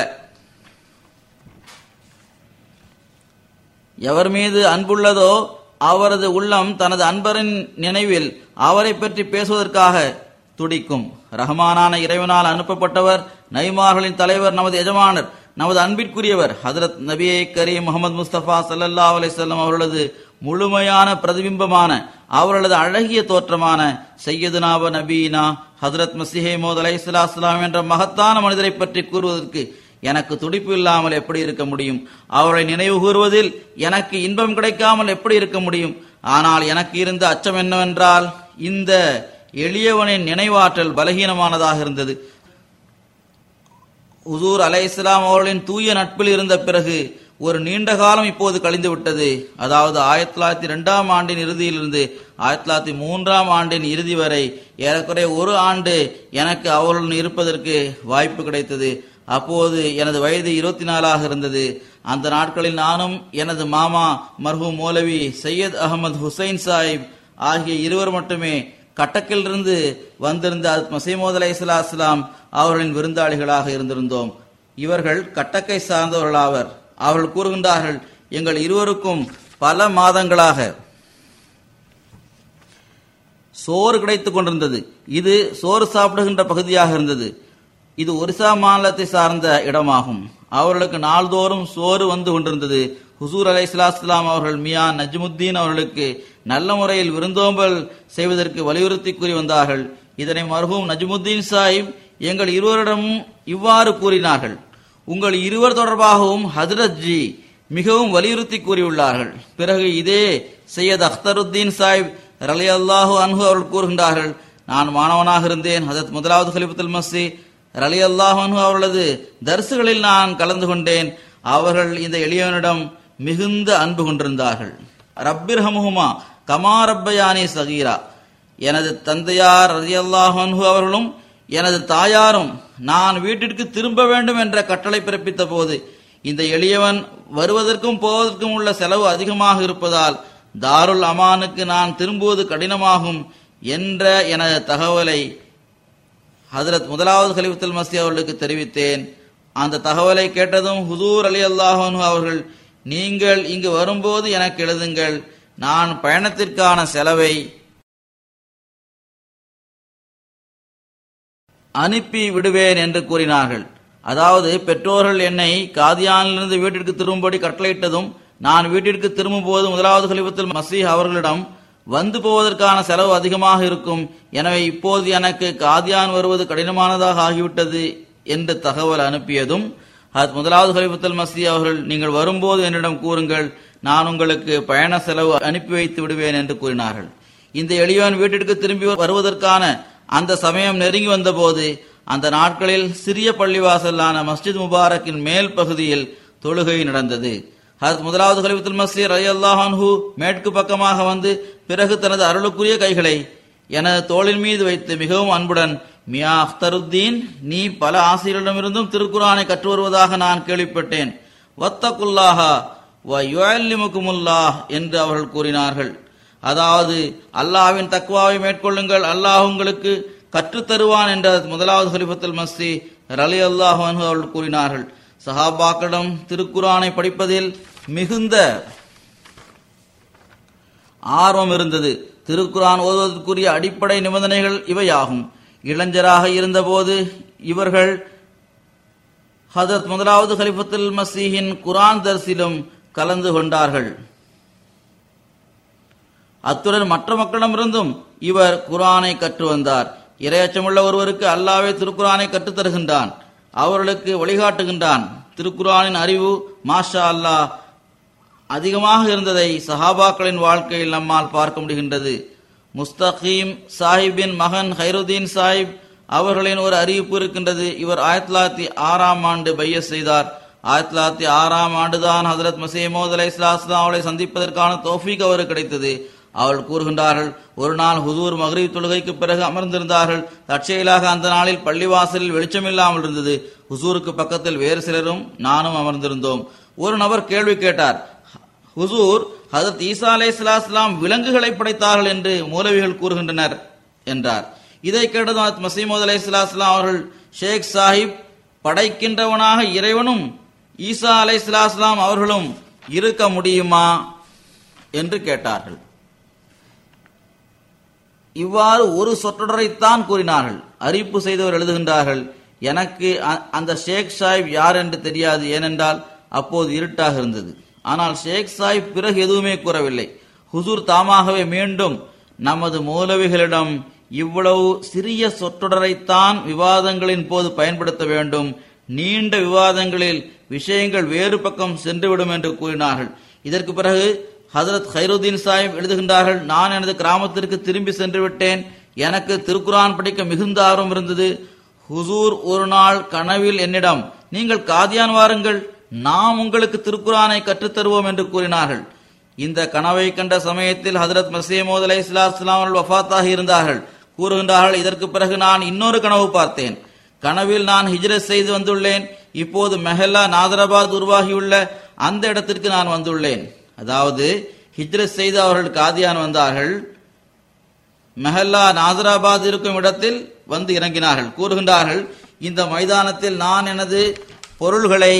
எவர் மீது அன்புள்ளதோ அவரது உள்ளம் தனது அன்பரின் நினைவில் அவரை பற்றி பேசுவதற்காக துடிக்கும் ரஹ்மானான இறைவனால் அனுப்பப்பட்டவர் நைமார்களின் தலைவர் நமது எஜமானர் நமது அன்பிற்குரியவர் ஹதரத் நபியை கரீம் முகமது முஸ்தபா சல்லல்லா அலிசல்லாம் அவர்களது முழுமையான பிரதிபிம்பமான அவர்களது அழகிய தோற்றமான சையதுனாவ நபீனா ஹதரத் மசிஹே மோத் அலை இஸ்லாம் என்ற மகத்தான மனிதரை பற்றி கூறுவதற்கு எனக்கு துடிப்பு இல்லாமல் எப்படி இருக்க முடியும் அவரை நினைவு கூறுவதில் எனக்கு இன்பம் கிடைக்காமல் எப்படி இருக்க முடியும் ஆனால் எனக்கு இருந்த அச்சம் என்னவென்றால் இந்த எளியவனின் நினைவாற்றல் பலகீனமானதாக இருந்தது உசூர் அலை இஸ்லாம் அவர்களின் தூய நட்பில் இருந்த பிறகு ஒரு நீண்ட காலம் இப்போது கழிந்து விட்டது அதாவது ஆயிரத்தி தொள்ளாயிரத்தி ரெண்டாம் ஆண்டின் இறுதியிலிருந்து ஆயிரத்தி தொள்ளாயிரத்தி மூன்றாம் ஆண்டின் இறுதி வரை ஏறக்குறைய ஒரு ஆண்டு எனக்கு அவர்களுடன் இருப்பதற்கு வாய்ப்பு கிடைத்தது அப்போது எனது வயது இருபத்தி நாலாக இருந்தது அந்த நாட்களில் நானும் எனது மாமா மர்ஹூம் மௌலவி சையத் அகமது ஹுசைன் சாஹிப் ஆகிய இருவர் மட்டுமே கட்டக்கிலிருந்து வந்திருந்த மசீமோத் அலை இஸ்லாம் அவர்களின் விருந்தாளிகளாக இருந்திருந்தோம் இவர்கள் கட்டக்கை சார்ந்தவர்களாவர் அவர்கள் கூறுகின்றார்கள் எங்கள் இருவருக்கும் பல மாதங்களாக சோறு கிடைத்துக் கொண்டிருந்தது இது சோறு சாப்பிடுகின்ற பகுதியாக இருந்தது இது ஒரிசா மாநிலத்தை சார்ந்த இடமாகும் அவர்களுக்கு நாள்தோறும் சோறு வந்து கொண்டிருந்தது ஹுசூர் அலை இஸ்லாம் அவர்கள் மியா நஜ்முத்தீன் அவர்களுக்கு நல்ல முறையில் விருந்தோம்பல் செய்வதற்கு வலியுறுத்தி கூறி வந்தார்கள் இதனை மருகும் நஜ்முத்தீன் சாஹிப் எங்கள் இருவரிடமும் இவ்வாறு கூறினார்கள் உங்கள் இருவர் தொடர்பாகவும் ஹஜரத் ஜி மிகவும் வலியுறுத்தி கூறியுள்ளார்கள் பிறகு இதே சையத் அख्தருத்தீன் சாஹிப் ரலி அல்லாஹு அன்ஹு அவர்கள் கூறுகின்றார்கள் நான் மாணவனாக இருந்தேன் ஹஜரத் முதலாவது கலிபத்துல் மசி ரலி அல்லாஹு அன்ஹு அவர்களது தரிசுகளில் நான் கலந்து கொண்டேன் அவர்கள் இந்த எளியவனிடம் மிகுந்த அன்பு கொண்டிருந்தார்கள் ரப்பிர் ஹமுஹுமா கமா ரப்பயானி சகீரா எனது தந்தையார் ரலியல்லாஹு அன்ஹு அவர்களும் எனது தாயாரும் நான் வீட்டிற்கு திரும்ப வேண்டும் என்ற கட்டளை பிறப்பித்த போது இந்த எளியவன் வருவதற்கும் போவதற்கும் உள்ள செலவு அதிகமாக இருப்பதால் தாருல் அமானுக்கு நான் திரும்புவது கடினமாகும் என்ற எனது தகவலை ஹதரத் முதலாவது கலிஃபத்துல் மசி அவர்களுக்கு தெரிவித்தேன் அந்த தகவலை கேட்டதும் ஹுதூர் அலி அல்லாஹனு அவர்கள் நீங்கள் இங்கு வரும்போது எனக்கு எழுதுங்கள் நான் பயணத்திற்கான செலவை அனுப்பி விடுவேன் என்று கூறினார்கள் அதாவது பெற்றோர்கள் என்னை காதியானிலிருந்து வீட்டிற்கு திரும்பும்படி கட்டளையிட்டதும் நான் வீட்டிற்கு திரும்பும் போது முதலாவது கலிபத்தில் மசீஹ் அவர்களிடம் வந்து போவதற்கான செலவு அதிகமாக இருக்கும் எனவே இப்போது எனக்கு காதியான் வருவது கடினமானதாக ஆகிவிட்டது என்று தகவல் அனுப்பியதும் அது முதலாவது கலிபத்தில் மசி அவர்கள் நீங்கள் வரும்போது என்னிடம் கூறுங்கள் நான் உங்களுக்கு பயண செலவு அனுப்பி வைத்து விடுவேன் என்று கூறினார்கள் இந்த எளியவன் வீட்டிற்கு திரும்பி வருவதற்கான அந்த சமயம் நெருங்கி வந்தபோது அந்த நாட்களில் சிறிய பள்ளிவாசலான மஸ்ஜித் முபாரக்கின் மேல் பகுதியில் தொழுகை நடந்தது ஹத் முதலாவது கலிபத்துல் மசீர் அலி அல்லாஹான்ஹு மேற்கு பக்கமாக வந்து பிறகு தனது அருளுக்குரிய கைகளை எனது தோளின் மீது வைத்து மிகவும் அன்புடன் மியா அख्தருத்தீன் நீ பல ஆசிரியரிடமிருந்தும் திருக்குரானை கற்று வருவதாக நான் கேள்விப்பட்டேன் வத்தகுல்லாஹா வ யுஅல்லிமுகுமுல்லாஹ் என்று அவர்கள் கூறினார்கள் அதாவது அல்லாஹ்வின் தக்வாவை மேற்கொள்ளுங்கள் அல்லாஹ் உங்களுக்கு கற்றுத் தருவான் என்ற முதலாவது ஹலிஃபத்துல் மஸ்தி ரலி அல்லாஹ் அன்ஹு அவர்கள் கூறினார்கள் சஹாபாக்களிடம் திருக்குரானை படிப்பதில் மிகுந்த ஆர்வம் இருந்தது திருக்குரான் ஓதுவதற்குரிய அடிப்படை நிபந்தனைகள் இவையாகும் இளைஞராக இருந்தபோது இவர்கள் ஹதரத் முதலாவது கலிஃபத்துல் மசீஹின் குரான் தரிசிலும் கலந்து கொண்டார்கள் அத்துடன் மற்ற மக்களிடமிருந்தும் இவர் குரானை கற்று வந்தார் இரையச்சமுள்ள ஒருவருக்கு அல்லாவே திருக்குரானை கற்றுத் தருகின்றான் அவர்களுக்கு வழிகாட்டுகின்றான் திருக்குரானின் அறிவு மாஷா அல்லாஹ் அதிகமாக இருந்ததை சஹாபாக்களின் வாழ்க்கையில் நம்மால் பார்க்க முடிகின்றது முஸ்தகீம் சாஹிப்பின் மகன் ஹைருதீன் சாஹிப் அவர்களின் ஒரு அறிவிப்பு இருக்கின்றது இவர் ஆயிரத்தி தொள்ளாயிரத்தி ஆறாம் ஆண்டு பைய செய்தார் ஆயிரத்தி தொள்ளாயிரத்தி ஆறாம் ஆண்டுதான் ஹசரத் மசீமோத் அலை இஸ்லாம் அவளை சந்திப்பதற்கான தோஃபீக் அவருக்கு கிடைத்தது அவள் கூறுகின்றார்கள் ஒரு நாள் ஹுதூர் மகரீப் தொழுகைக்கு பிறகு அமர்ந்திருந்தார்கள் தற்செயலாக அந்த நாளில் பள்ளிவாசலில் வெளிச்சமில்லாமல் இருந்தது ஹுசூருக்கு பக்கத்தில் வேறு சிலரும் நானும் அமர்ந்திருந்தோம் ஒரு நபர் கேள்வி கேட்டார் ஹுசூர் ஹதரத் ஈசா அலை இஸ்லாம் விலங்குகளை படைத்தார்கள் என்று மூலவிகள் கூறுகின்றனர் என்றார் இதை கேட்டதும் ஹதரத் மசீமோத் அலை இஸ்லாம் அவர்கள் ஷேக் சாஹிப் படைக்கின்றவனாக இறைவனும் ஈசா அலை இஸ்லாம் அவர்களும் இருக்க முடியுமா என்று கேட்டார்கள் இவ்வாறு ஒரு சொற்றொடரைத்தான் கூறினார்கள் அறிவிப்பு செய்தவர் எழுதுகின்றார்கள் எனக்கு அ- அந்த ஷேக் சாஹிப் யார் என்று தெரியாது ஏனென்றால் அப்போது இருட்டாக இருந்தது ஆனால் ஷேக் சாஹிப் பிறகு எதுவுமே கூறவில்லை ஹுசூர் தாமாகவே மீண்டும் நமது மௌலவிகளிடம் இவ்வளவு சிறிய சொற்றொடரைத்தான் விவாதங்களின் போது பயன்படுத்த வேண்டும் நீண்ட விவாதங்களில் விஷயங்கள் வேறு பக்கம் சென்றுவிடும் என்று கூறினார்கள் இதற்கு பிறகு ஹசரத் ஹைருதீன் சாஹிப் எழுதுகின்றார்கள் நான் எனது கிராமத்திற்கு திரும்பி சென்று விட்டேன் எனக்கு திருக்குரான் படிக்க மிகுந்த ஆர்வம் இருந்தது ஹுசூர் ஒரு நாள் கனவில் என்னிடம் நீங்கள் காதியான் வாருங்கள் நாம் உங்களுக்கு திருக்குரானை கற்றுத் தருவோம் என்று கூறினார்கள் இந்த கனவை கண்ட சமயத்தில் ஹதரத் மசீமோத் அலை இஸ்லாம் அவர்கள் வஃபாத்தாகி இருந்தார்கள் கூறுகின்றார்கள் இதற்கு பிறகு நான் இன்னொரு கனவு பார்த்தேன் கனவில் நான் ஹிஜ்ரத் செய்து வந்துள்ளேன் இப்போது மெஹல்லா நாதராபாத் உருவாகியுள்ள அந்த இடத்திற்கு நான் வந்துள்ளேன் அதாவது ஹிஜ்ரத் செய்து அவர்கள் காதியான் வந்தார்கள் மெஹல்லா நாசராபாத் இருக்கும் இடத்தில் வந்து இறங்கினார்கள் கூறுகின்றார்கள் இந்த மைதானத்தில் நான் எனது பொருள்களை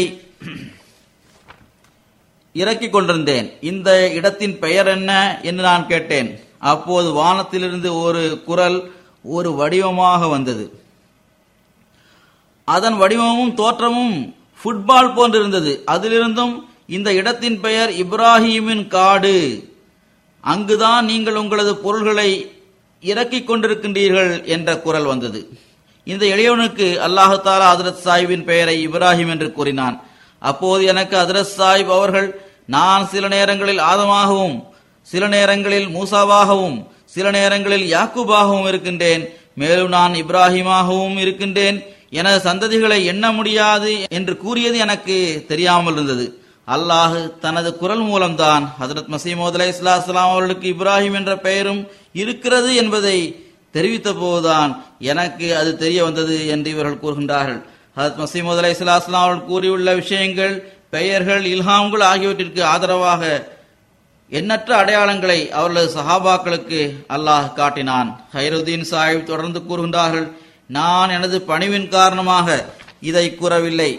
இறக்கிக் கொண்டிருந்தேன் இந்த இடத்தின் பெயர் என்ன என்று நான் கேட்டேன் அப்போது வானத்திலிருந்து ஒரு குரல் ஒரு வடிவமாக வந்தது அதன் வடிவமும் தோற்றமும் ஃபுட்பால் போன்றிருந்தது அதிலிருந்தும் இந்த இடத்தின் பெயர் இப்ராஹீமின் காடு அங்குதான் நீங்கள் உங்களது பொருள்களை இறக்கிக் கொண்டிருக்கின்றீர்கள் என்ற குரல் வந்தது இந்த எளியவனுக்கு அல்லாஹு தாலா ஹதரத் சாஹிபின் பெயரை இப்ராஹிம் என்று கூறினான் அப்போது எனக்கு ஹதரத் சாஹிப் அவர்கள் நான் சில நேரங்களில் ஆதமாகவும் சில நேரங்களில் மூசாவாகவும் சில நேரங்களில் யாக்கூபாகவும் இருக்கின்றேன் மேலும் நான் இப்ராஹிமாகவும் இருக்கின்றேன் எனது சந்ததிகளை எண்ண முடியாது என்று கூறியது எனக்கு தெரியாமல் இருந்தது அல்லாஹ் தனது குரல் மூலம்தான் ஹதரத் மசீமோத் அலை இஸ்லாம் அவர்களுக்கு இப்ராஹிம் என்ற பெயரும் இருக்கிறது என்பதை தெரிவித்த போதுதான் எனக்கு அது தெரிய வந்தது என்று இவர்கள் கூறுகின்றார்கள் ஹதரத் மசீமோத் அலை இஸ்லாம் அவர்கள் கூறியுள்ள விஷயங்கள் பெயர்கள் இல்ஹாம்கள் ஆகியவற்றிற்கு ஆதரவாக எண்ணற்ற அடையாளங்களை அவர்களது சஹாபாக்களுக்கு அல்லாஹ் காட்டினான் ஹைருதீன் சாஹிப் தொடர்ந்து கூறுகின்றார்கள் நான் எனது பணிவின் காரணமாக இதை கூறவில்லை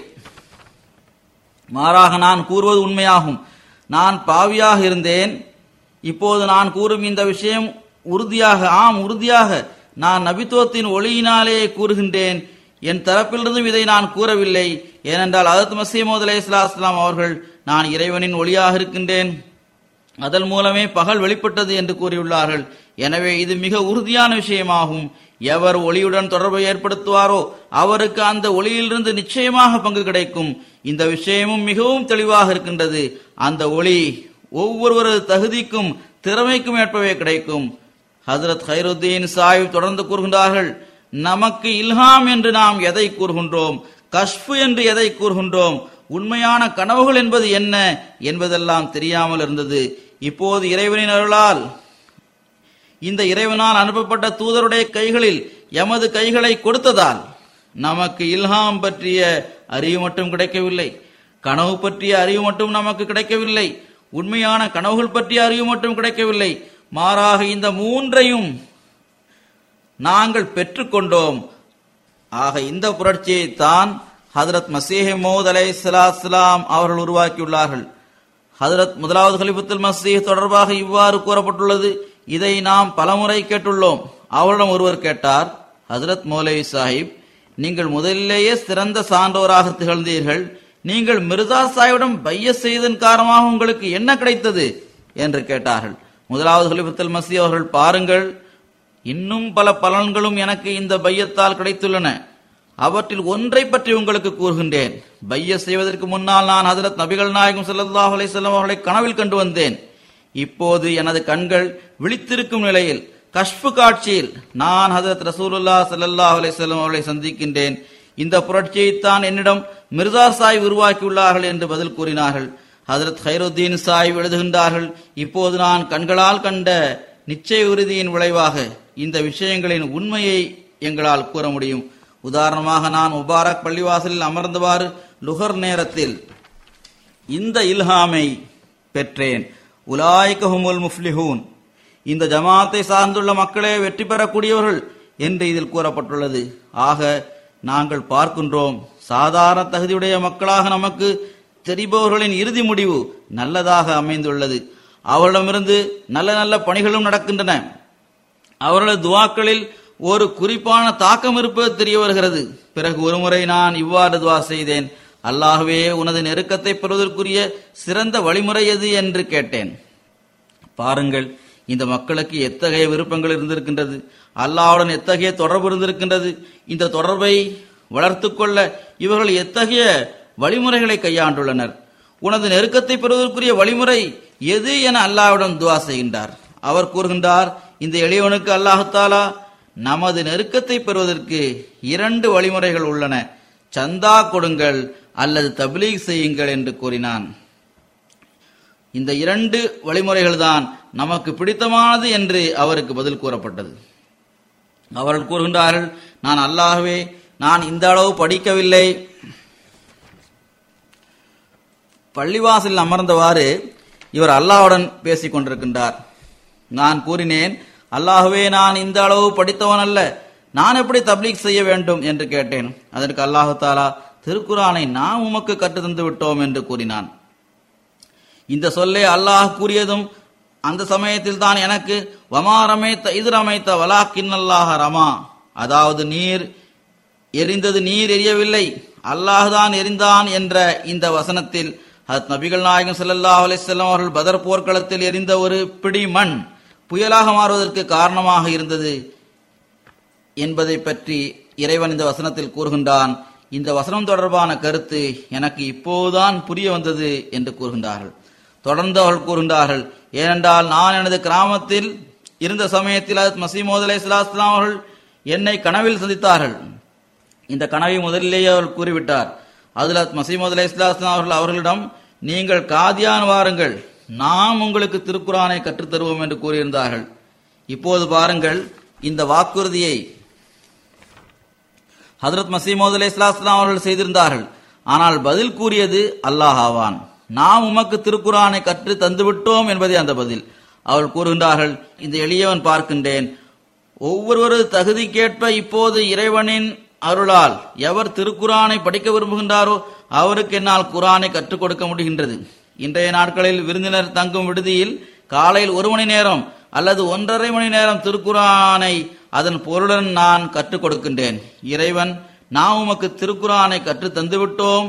மாறாக நான் கூறுவது உண்மையாகும் நான் பாவியாக இருந்தேன் இப்போது நான் கூறும் இந்த விஷயம் உறுதியாக ஆம் உறுதியாக நான் நபித்துவத்தின் ஒளியினாலே கூறுகின்றேன் என் தரப்பிலிருந்தும் இதை நான் கூறவில்லை ஏனென்றால் அதத் மசீமோத் அலை இஸ்லாம் அவர்கள் நான் இறைவனின் ஒளியாக இருக்கின்றேன் அதன் மூலமே பகல் வெளிப்பட்டது என்று கூறியுள்ளார்கள் எனவே இது மிக உறுதியான விஷயமாகும் எவர் ஒளியுடன் தொடர்பை ஏற்படுத்துவாரோ அவருக்கு அந்த ஒளியிலிருந்து நிச்சயமாக பங்கு கிடைக்கும் இந்த விஷயமும் மிகவும் தெளிவாக இருக்கின்றது அந்த ஒளி ஒவ்வொருவரது தகுதிக்கும் திறமைக்கும் ஏற்பவே கிடைக்கும் ஹசரத் ஹைருத்தீன் சாஹிப் தொடர்ந்து கூறுகின்றார்கள் நமக்கு இல்ஹாம் என்று நாம் எதை கூறுகின்றோம் கஷ்பு என்று எதை கூறுகின்றோம் உண்மையான கனவுகள் என்பது என்ன என்பதெல்லாம் தெரியாமல் இருந்தது இப்போது இறைவனின் அருளால் இந்த இறைவனால் அனுப்பப்பட்ட தூதருடைய கைகளில் எமது கைகளை கொடுத்ததால் நமக்கு இல்ஹாம் பற்றிய அறிவு மட்டும் கிடைக்கவில்லை கனவு பற்றிய அறிவு மட்டும் நமக்கு கிடைக்கவில்லை உண்மையான கனவுகள் பற்றிய அறிவு மட்டும் கிடைக்கவில்லை மாறாக இந்த மூன்றையும் நாங்கள் பெற்றுக்கொண்டோம் ஆக இந்த புரட்சியை தான் ஹதரத் மசீஹ் மோத் அலை சலாஸ்லாம் அவர்கள் உருவாக்கியுள்ளார்கள் ஹதரத் முதலாவது கலிபத்துல் மசீஹ் தொடர்பாக இவ்வாறு கூறப்பட்டுள்ளது இதை நாம் பலமுறை கேட்டுள்ளோம் அவரிடம் ஒருவர் கேட்டார் ஹசரத் மௌலவி சாஹிப் நீங்கள் முதலிலேயே சிறந்த சான்றோராக திகழ்ந்தீர்கள் நீங்கள் மிர்சா சாஹிபிடம் பைய செய்ததன் காரணமாக உங்களுக்கு என்ன கிடைத்தது என்று கேட்டார்கள் முதலாவது ஹலிபத்துல் மசி அவர்கள் பாருங்கள் இன்னும் பல பலன்களும் எனக்கு இந்த பையத்தால் கிடைத்துள்ளன அவற்றில் ஒன்றை பற்றி உங்களுக்கு கூறுகின்றேன் பைய செய்வதற்கு முன்னால் நான் ஹசரத் நபிகள் நாயகம் ஸல்லல்லாஹு அலைஹி வஸல்லம் அவர்களை கனவில் கண்டு வந்தேன் இப்போது எனது கண்கள் விழித்திருக்கும் நிலையில் கஷ்பு காட்சியில் நான் ஹசரத் ரசூலுல்லா ஸல்லல்லாஹு அலைஹி வஸல்லம் அவர்களை சந்திக்கின்றேன் இந்த புரட்சியைத்தான் என்னிடம் மிர்சா சாய் உருவாக்கியுள்ளார்கள் என்று பதில் கூறினார்கள் ஹசரத் ஹைருத்தீன் சாய் எழுதுகின்றார்கள் இப்போது நான் கண்களால் கண்ட நிச்சய உறுதியின் விளைவாக இந்த விஷயங்களின் உண்மையை எங்களால் கூற முடியும் உதாரணமாக நான் முபாரக் பள்ளிவாசலில் அமர்ந்தவாறு லுகர் நேரத்தில் இந்த இல்ஹாமை பெற்றேன் உலாய்கஹுமுல் முஃப்லிஹூன் இந்த ஜமாத்தை சார்ந்துள்ள மக்களே வெற்றி பெறக்கூடியவர்கள் என்று இதில் கூறப்பட்டுள்ளது ஆக நாங்கள் பார்க்கின்றோம் சாதாரண தகுதியுடைய மக்களாக நமக்கு தெரிபவர்களின் இறுதி முடிவு நல்லதாக அமைந்துள்ளது அவரிடமிருந்து நல்ல நல்ல பணிகளும் நடக்கின்றன அவர்களது துவாக்களில் ஒரு குறிப்பான தாக்கம் இருப்பது தெரிய வருகிறது பிறகு ஒருமுறை நான் இவ்வாறு துவா செய்தேன் அல்லாஹ்வே உனது நெருக்கத்தை பெறுவதற்குரிய சிறந்த வழிமுறை எது என்று கேட்டேன் பாருங்கள் இந்த மக்களுக்கு எத்தகைய விருப்பங்கள் இருந்திருக்கின்றது அல்லாஹ்வுடன் எத்தகைய தொடர்பு இருந்திருக்கின்றது இந்த தொடர்பை வளர்த்துக் கொள்ள இவர்கள் எத்தகைய வழிமுறைகளை கையாண்டுள்ளனர் உனது நெருக்கத்தை பெறுவதற்குரிய வழிமுறை எது என அல்லாஹ்விடம் துவா செய்கின்றார் அவர் கூறுகின்றார் இந்த எளியவனுக்கு அல்லாஹுத்தாலா நமது நெருக்கத்தை பெறுவதற்கு இரண்டு வழிமுறைகள் உள்ளன சந்தா கொடுங்கள் அல்லது தப்லீக் செய்யுங்கள் என்று கூறினான் இந்த இரண்டு வழிமுறைகள் தான் நமக்கு பிடித்தமானது என்று அவருக்கு பதில் கூறப்பட்டது அவர்கள் கூறுகின்றார்கள் நான் அல்லாகவே நான் இந்த அளவு படிக்கவில்லை பள்ளிவாசலில் அமர்ந்தவாறு இவர் அல்லாஹ்வுடன் பேசிக் கொண்டிருக்கின்றார் நான் கூறினேன் அல்லாஹ்வே நான் இந்த அளவு படித்தவன் அல்ல நான் எப்படி தப்லீக் செய்ய வேண்டும் என்று கேட்டேன் அதற்கு அல்லாஹு தாலா திருக்குரானை நாம் உமக்கு கற்று தந்து விட்டோம் என்று கூறினான் இந்த சொல்லை அல்லாஹ் கூறியதும் அந்த சமயத்தில் தான் எனக்கு வமா ரமைத்த இது ரமைத்த வலாக்கின் அல்லாஹ ரமா அதாவது நீர் எரிந்தது நீர் எரியவில்லை அல்லாஹ்தான் எரிந்தான் என்ற இந்த வசனத்தில் ஹத் நபிகள் நாயகம் ஸல்லல்லாஹு அலைஹி வஸல்லம் அவர்கள் பதர் போர்க்களத்தில் எரிந்த ஒரு பிடி மண் புயலாக மாறுவதற்கு காரணமாக இருந்தது என்பதை பற்றி இறைவன் இந்த வசனத்தில் கூறுகின்றான் இந்த வசனம் தொடர்பான கருத்து எனக்கு இப்போதுதான் புரிய வந்தது என்று கூறுகின்றார்கள் தொடர்ந்து அவர்கள் கூறுகின்றார்கள் ஏனென்றால் நான் எனது கிராமத்தில் இருந்த சமயத்தில் அது மசீமோத் அலை இஸ்லாம் அவர்கள் என்னை கனவில் சந்தித்தார்கள் இந்த கனவை முதலிலேயே அவர் கூறிவிட்டார் அதில் மசீமது அலை இஸ்லாம் அவர்கள் அவர்களிடம் நீங்கள் காதியான் வாருங்கள் நாம் உங்களுக்கு திருக்குரானை கற்றுத் தருவோம் என்று கூறியிருந்தார்கள் இப்போது பாருங்கள் இந்த வாக்குறுதியை ஹதரத் மசீமோத் அலை இஸ்லாம் அவர்கள் செய்திருந்தார்கள் ஆனால் பதில் கூறியது அல்லாஹ் ஆவான் நாம் உமக்கு திருக்குரானை கற்று தந்துவிட்டோம் என்பதே அந்த பதில் அவர்கள் கூறுகின்றார்கள் இந்த எளியவன் பார்க்கின்றேன் ஒவ்வொரு தகுதிக்கேற்ப இப்போது இறைவனின் அருளால் எவர் திருக்குரானை படிக்க விரும்புகின்றாரோ அவருக்கு என்னால் குரானை கற்றுக் கொடுக்க முடிகின்றது இன்றைய நாட்களில் விருந்தினர் தங்கும் விடுதியில் காலையில் ஒரு மணி நேரம் அல்லது ஒன்றரை மணி நேரம் திருக்குரானை அதன் பொருளுடன் நான் கற்றுக் கொடுக்கின்றேன் இறைவன் நாம் உமக்கு திருக்குரானை கற்று தந்துவிட்டோம்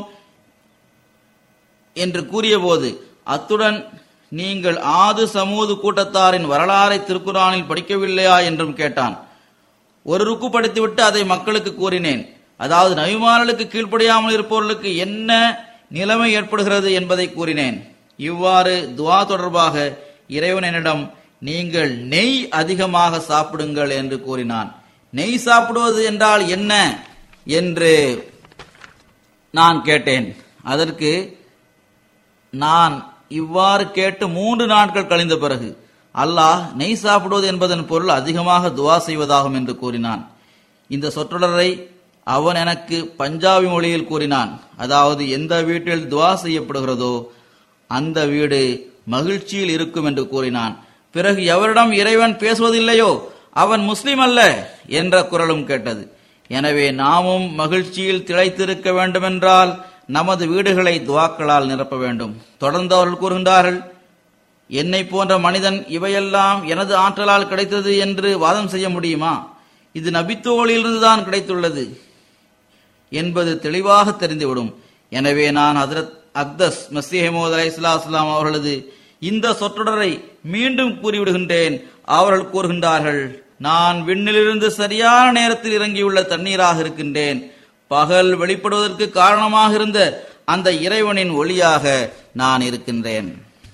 என்று கூறியபோது அத்துடன் நீங்கள் ஆது சமூது கூட்டத்தாரின் வரலாறை திருக்குரானில் படிக்கவில்லையா என்றும் கேட்டான் ஒரு ருக்கு படித்துவிட்டு அதை மக்களுக்கு கூறினேன் அதாவது நபிமார்களுக்கு கீழ்ப்படியாமல் இருப்பவர்களுக்கு என்ன நிலைமை ஏற்படுகிறது என்பதை கூறினேன் இவ்வாறு துவா தொடர்பாக இறைவன் என்னிடம் நீங்கள் நெய் அதிகமாக சாப்பிடுங்கள் என்று கூறினான் நெய் சாப்பிடுவது என்றால் என்ன என்று நான் கேட்டேன் அதற்கு நான் இவ்வாறு கேட்டு மூன்று நாட்கள் கழிந்த பிறகு அல்லாஹ் நெய் சாப்பிடுவது என்பதன் பொருள் அதிகமாக துவா செய்வதாகும் என்று கூறினான் இந்த சொற்றொடரை அவன் எனக்கு பஞ்சாபி மொழியில் கூறினான் அதாவது எந்த வீட்டில் துவா செய்யப்படுகிறதோ அந்த வீடு மகிழ்ச்சியில் இருக்கும் என்று கூறினான் பிறகு எவரிடம் இறைவன் பேசுவதில்லையோ அவன் முஸ்லிம் அல்ல என்ற குரலும் கேட்டது எனவே நாமும் மகிழ்ச்சியில் திளைத்திருக்க வேண்டுமென்றால் நமது வீடுகளை துவாக்களால் நிரப்ப வேண்டும் தொடர்ந்து அவர்கள் கூறுகின்றார்கள் என்னை போன்ற மனிதன் இவையெல்லாம் எனது ஆற்றலால் கிடைத்தது என்று வாதம் செய்ய முடியுமா இது நபித்தோளிலிருந்துதான் கிடைத்துள்ளது என்பது தெளிவாக தெரிந்துவிடும் எனவே நான் ஹதரத் அக்தஸ் மசீஹமோத் அலை இஸ்லாம் அவர்களது இந்த சொற்றொடரை மீண்டும் கூறிவிடுகின்றேன் அவர்கள் கூறுகின்றார்கள் நான் விண்ணிலிருந்து சரியான நேரத்தில் இறங்கியுள்ள தண்ணீராக இருக்கின்றேன் பகல் வெளிப்படுவதற்கு காரணமாக இருந்த அந்த இறைவனின் ஒளியாக நான் இருக்கின்றேன்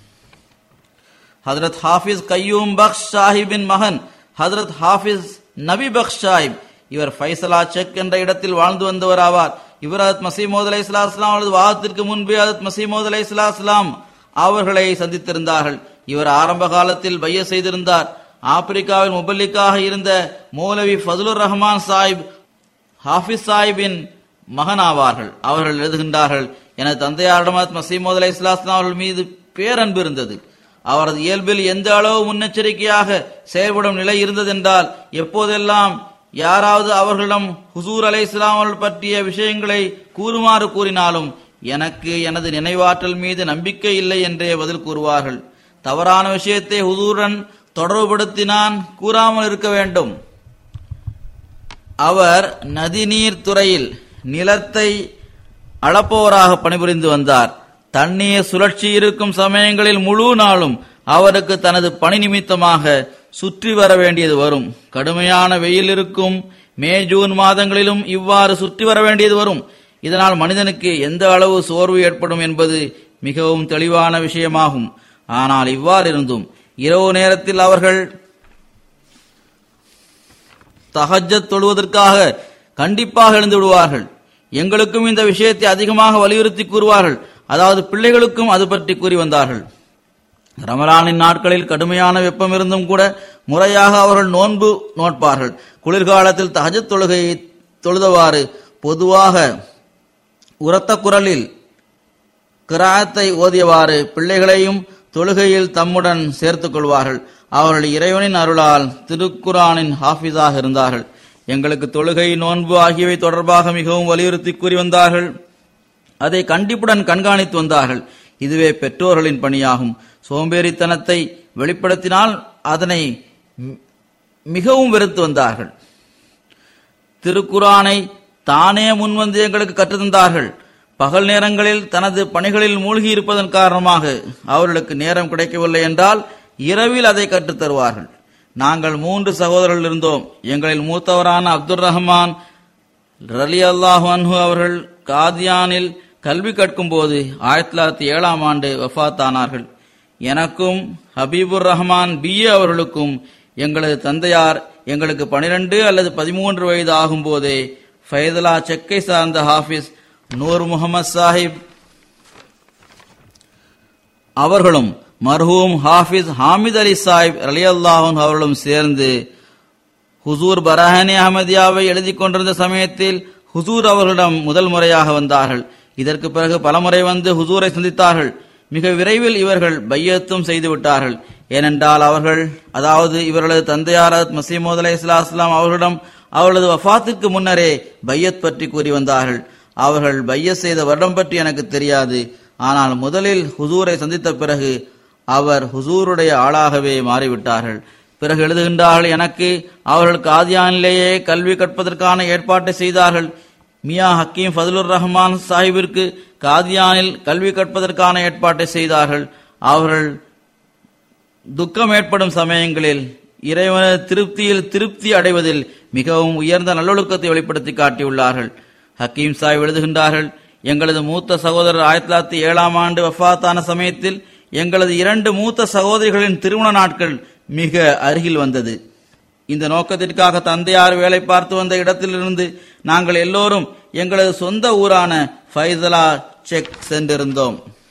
ஹதரத் ஹாஃபிஸ் கையூம் பக்ஷ் சாஹிபின் மகன் ஹதரத் ஹாஃபிஸ் நபி பக்ஷ் சாஹிப் இவர் ஃபைசலா செக் என்ற இடத்தில் வாழ்ந்து வந்தவர் ஆவார் இவர் ஹதரத் மசீமோத் அலை இஸ்லாம் அவரது வாதத்திற்கு முன்பே ஹதரத் மசீமோத் அலை இஸ்லாம் அவர்களை சந்தித்திருந்தார்கள் இவர் ஆரம்ப காலத்தில் பைய செய்திருந்தார் ஆப்பிரிக்காவில் முபல்லிக்காக இருந்த மௌலவி ஃபதுலுர் ரஹ்மான் சாஹிப் ஹாஃபிஸ் சாஹிபின் மகன் ஆவார்கள் அவர்கள் எழுதுகின்றார்கள் எனது தந்தையாரிடம் மசீமோத் அலை இஸ்லாம் அவர்கள் மீது பேரன்பு இருந்தது அவரது இயல்பில் எந்த அளவு முன்னெச்சரிக்கையாக செயல்படும் நிலை இருந்ததென்றால் எப்போதெல்லாம் யாராவது அவர்களிடம் ஹுசூர் அலை இஸ்லாம் அவர்கள் பற்றிய விஷயங்களை கூறுமாறு கூறினாலும் எனக்கு எனது நினைவாற்றல் மீது நம்பிக்கை இல்லை என்றே பதில் கூறுவார்கள் தவறான விஷயத்தை ஹுசூருடன் தொடர்புபடுத்தினான் கூறாமல் இருக்க வேண்டும் அவர் நதிநீர் துறையில் நிலத்தை அளப்பவராக பணிபுரிந்து வந்தார் தண்ணீர் சுழற்சி இருக்கும் சமயங்களில் முழு நாளும் அவருக்கு தனது பணி நிமித்தமாக சுற்றி வர வேண்டியது வரும் கடுமையான வெயில் இருக்கும் மே ஜூன் மாதங்களிலும் இவ்வாறு சுற்றி வர வேண்டியது வரும் இதனால் மனிதனுக்கு எந்த அளவு சோர்வு ஏற்படும் என்பது மிகவும் தெளிவான விஷயமாகும் ஆனால் இவ்வாறு இருந்தும் இரவு நேரத்தில் அவர்கள் தஹஜத் தொழுவதற்காக கண்டிப்பாக எழுந்து விடுவார்கள் எங்களுக்கும் இந்த விஷயத்தை அதிகமாக வலியுறுத்தி கூறுவார்கள் அதாவது பிள்ளைகளுக்கும் அது பற்றி கூறி வந்தார்கள் ரமலானின் நாட்களில் கடுமையான வெப்பம் இருந்தும் கூட முறையாக அவர்கள் நோன்பு நோட்பார்கள் குளிர்காலத்தில் தஹஜத் தொழுகையை தொழுதவாறு பொதுவாக உரத்த குரலில் கிராத்தை ஓதியவாறு பிள்ளைகளையும் தொழுகையில் தம்முடன் சேர்த்துக் கொள்வார்கள் அவர்கள் இறைவனின் அருளால் திருக்குரானின் ஹாஃபிஸாக இருந்தார்கள் எங்களுக்கு தொழுகை நோன்பு ஆகியவை தொடர்பாக மிகவும் வலியுறுத்தி கூறி வந்தார்கள் அதை கண்டிப்புடன் கண்காணித்து வந்தார்கள் இதுவே பெற்றோர்களின் பணியாகும் சோம்பேறித்தனத்தை வெளிப்படுத்தினால் அதனை மி- மிகவும் வெறுத்து வந்தார்கள் திருக்குரானை தானே முன்வந்து எங்களுக்கு கற்றுத்தந்தார்கள் பகல் நேரங்களில் தனது பணிகளில் மூழ்கி இருப்பதன் காரணமாக அவர்களுக்கு நேரம் கிடைக்கவில்லை என்றால் இரவில் அதை கற்றுத் தருவார்கள் நாங்கள் மூன்று சகோதரர்கள் இருந்தோம் எங்களில் மூத்தவரான அப்துல் ரஹ்மான் ரலி அல்லாஹு அன்ஹு அவர்கள் காதியானில் கல்வி கற்கும் போது ஆயிரத்தி தொள்ளாயிரத்தி ஏழாம் ஆண்டு வஃபாத்தானார்கள் எனக்கும் ஹபீபுர் ரஹ்மான் பிஏ அவர்களுக்கும் எங்களது தந்தையார் எங்களுக்கு பனிரெண்டு அல்லது பதிமூன்று வயது ஆகும்போதே ஃபைதலா செக்கை சார்ந்த ஹாஃபிஸ் நூர் முகமது சாஹிப் அவர்களும் மர்ஹூம் ஹாஃபிஸ் ஹாமித் அலி சாஹிப் அலி அல்லாஹன் அவர்களும் சேர்ந்து ஹுசூர் பரஹானி அஹமதியாவை எழுதி கொண்டிருந்த சமயத்தில் ஹுசூர் அவர்களிடம் முதல் முறையாக வந்தார்கள் இதற்கு பிறகு பலமுறை வந்து ஹுசூரை சந்தித்தார்கள் மிக விரைவில் இவர்கள் பையத்தும் செய்து விட்டார்கள் ஏனென்றால் அவர்கள் அதாவது இவர்களது தந்தையாரத் மசீமோத் அலை இஸ்லாம் அவர்களிடம் அவர்களது வஃபாத்துக்கு முன்னரே பையத் பற்றி கூறி வந்தார்கள் அவர்கள் பையத் செய்த வருடம் பற்றி எனக்கு தெரியாது ஆனால் முதலில் ஹுசூரை சந்தித்த பிறகு அவர் ஹுசூருடைய ஆளாகவே மாறிவிட்டார்கள் பிறகு எழுதுகின்றார்கள் எனக்கு அவர்கள் காதியானிலேயே கல்வி கற்பதற்கான ஏற்பாட்டை செய்தார்கள் மியா ஹக்கீம் ஃபதுலுர் ரஹ்மான் சாஹிபிற்கு காதியானில் கல்வி கற்பதற்கான ஏற்பாட்டை செய்தார்கள் அவர்கள் துக்கம் ஏற்படும் சமயங்களில் இறைவனது திருப்தியில் திருப்தி அடைவதில் மிகவும் உயர்ந்த நல்லொழுக்கத்தை வெளிப்படுத்தி காட்டியுள்ளார்கள் ஹக்கீம் சாஹிப் எழுதுகின்றார்கள் எங்களது மூத்த சகோதரர் ஆயிரத்தி தொள்ளாயிரத்தி ஏழாம் ஆண்டு வஃபாத்தான சமயத்தில் எங்களது இரண்டு மூத்த சகோதரிகளின் திருமண நாட்கள் மிக அருகில் வந்தது இந்த நோக்கத்திற்காக தந்தையார் வேலை பார்த்து வந்த இடத்திலிருந்து நாங்கள் எல்லோரும் எங்களது சொந்த ஊரான ஃபைசலா செக் சென்றிருந்தோம்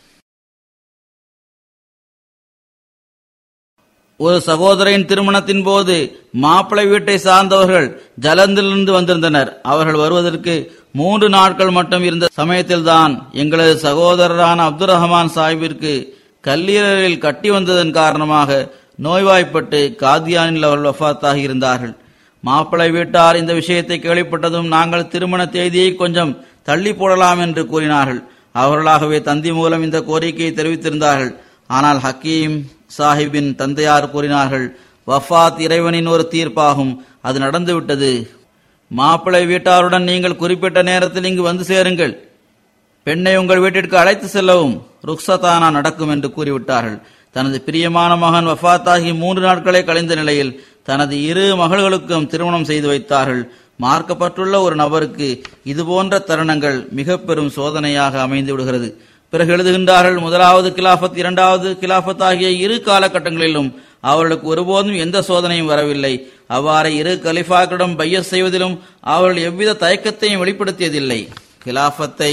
ஒரு சகோதரின் திருமணத்தின் போது மாப்பிள்ளை வீட்டை சார்ந்தவர்கள் ஜலந்திலிருந்து வந்திருந்தனர் அவர்கள் வருவதற்கு மூன்று நாட்கள் மட்டும் இருந்த சமயத்தில்தான் எங்களது சகோதரரான அப்துல் ரஹ்மான் சாஹிபிற்கு கல்லீரலில் கட்டி வந்ததன் காரணமாக நோய்வாய்ப்பட்டு காதியானில் அவர்கள் வஃபாத்தாகி இருந்தார்கள் மாப்பிள்ளை வீட்டார் இந்த விஷயத்தை கேள்விப்பட்டதும் நாங்கள் திருமண தேதியை கொஞ்சம் தள்ளி போடலாம் என்று கூறினார்கள் அவர்களாகவே தந்தி மூலம் இந்த கோரிக்கையை தெரிவித்திருந்தார்கள் ஆனால் ஹக்கீம் சாஹிப்பின் தந்தையார் கூறினார்கள் வஃபாத் இறைவனின் ஒரு தீர்ப்பாகும் அது நடந்துவிட்டது மாப்பிள்ளை வீட்டாருடன் நீங்கள் குறிப்பிட்ட நேரத்தில் இங்கு வந்து சேருங்கள் பெண்ணை உங்கள் வீட்டிற்கு அழைத்து செல்லவும் ருக்ஸதானா நடக்கும் என்று கூறிவிட்டார்கள் தனது பிரியமான மகன் வஃபாத்தாகி மூன்று நாட்களே கழிந்த நிலையில் தனது இரு மகள்களுக்கும் திருமணம் செய்து வைத்தார்கள் மார்க்கப்பட்டுள்ள ஒரு நபருக்கு இதுபோன்ற தருணங்கள் மிக பெரும் சோதனையாக அமைந்து விடுகிறது பிறகு எழுதுகின்றார்கள் முதலாவது கிலாஃபத் இரண்டாவது கிலாஃபத் ஆகிய இரு காலகட்டங்களிலும் அவர்களுக்கு ஒருபோதும் எந்த சோதனையும் வரவில்லை அவ்வாறு இரு கலிஃபாக்களிடம் பையஸ் செய்வதிலும் அவர்கள் எவ்வித தயக்கத்தையும் வெளிப்படுத்தியதில்லை கிலாஃபத்தை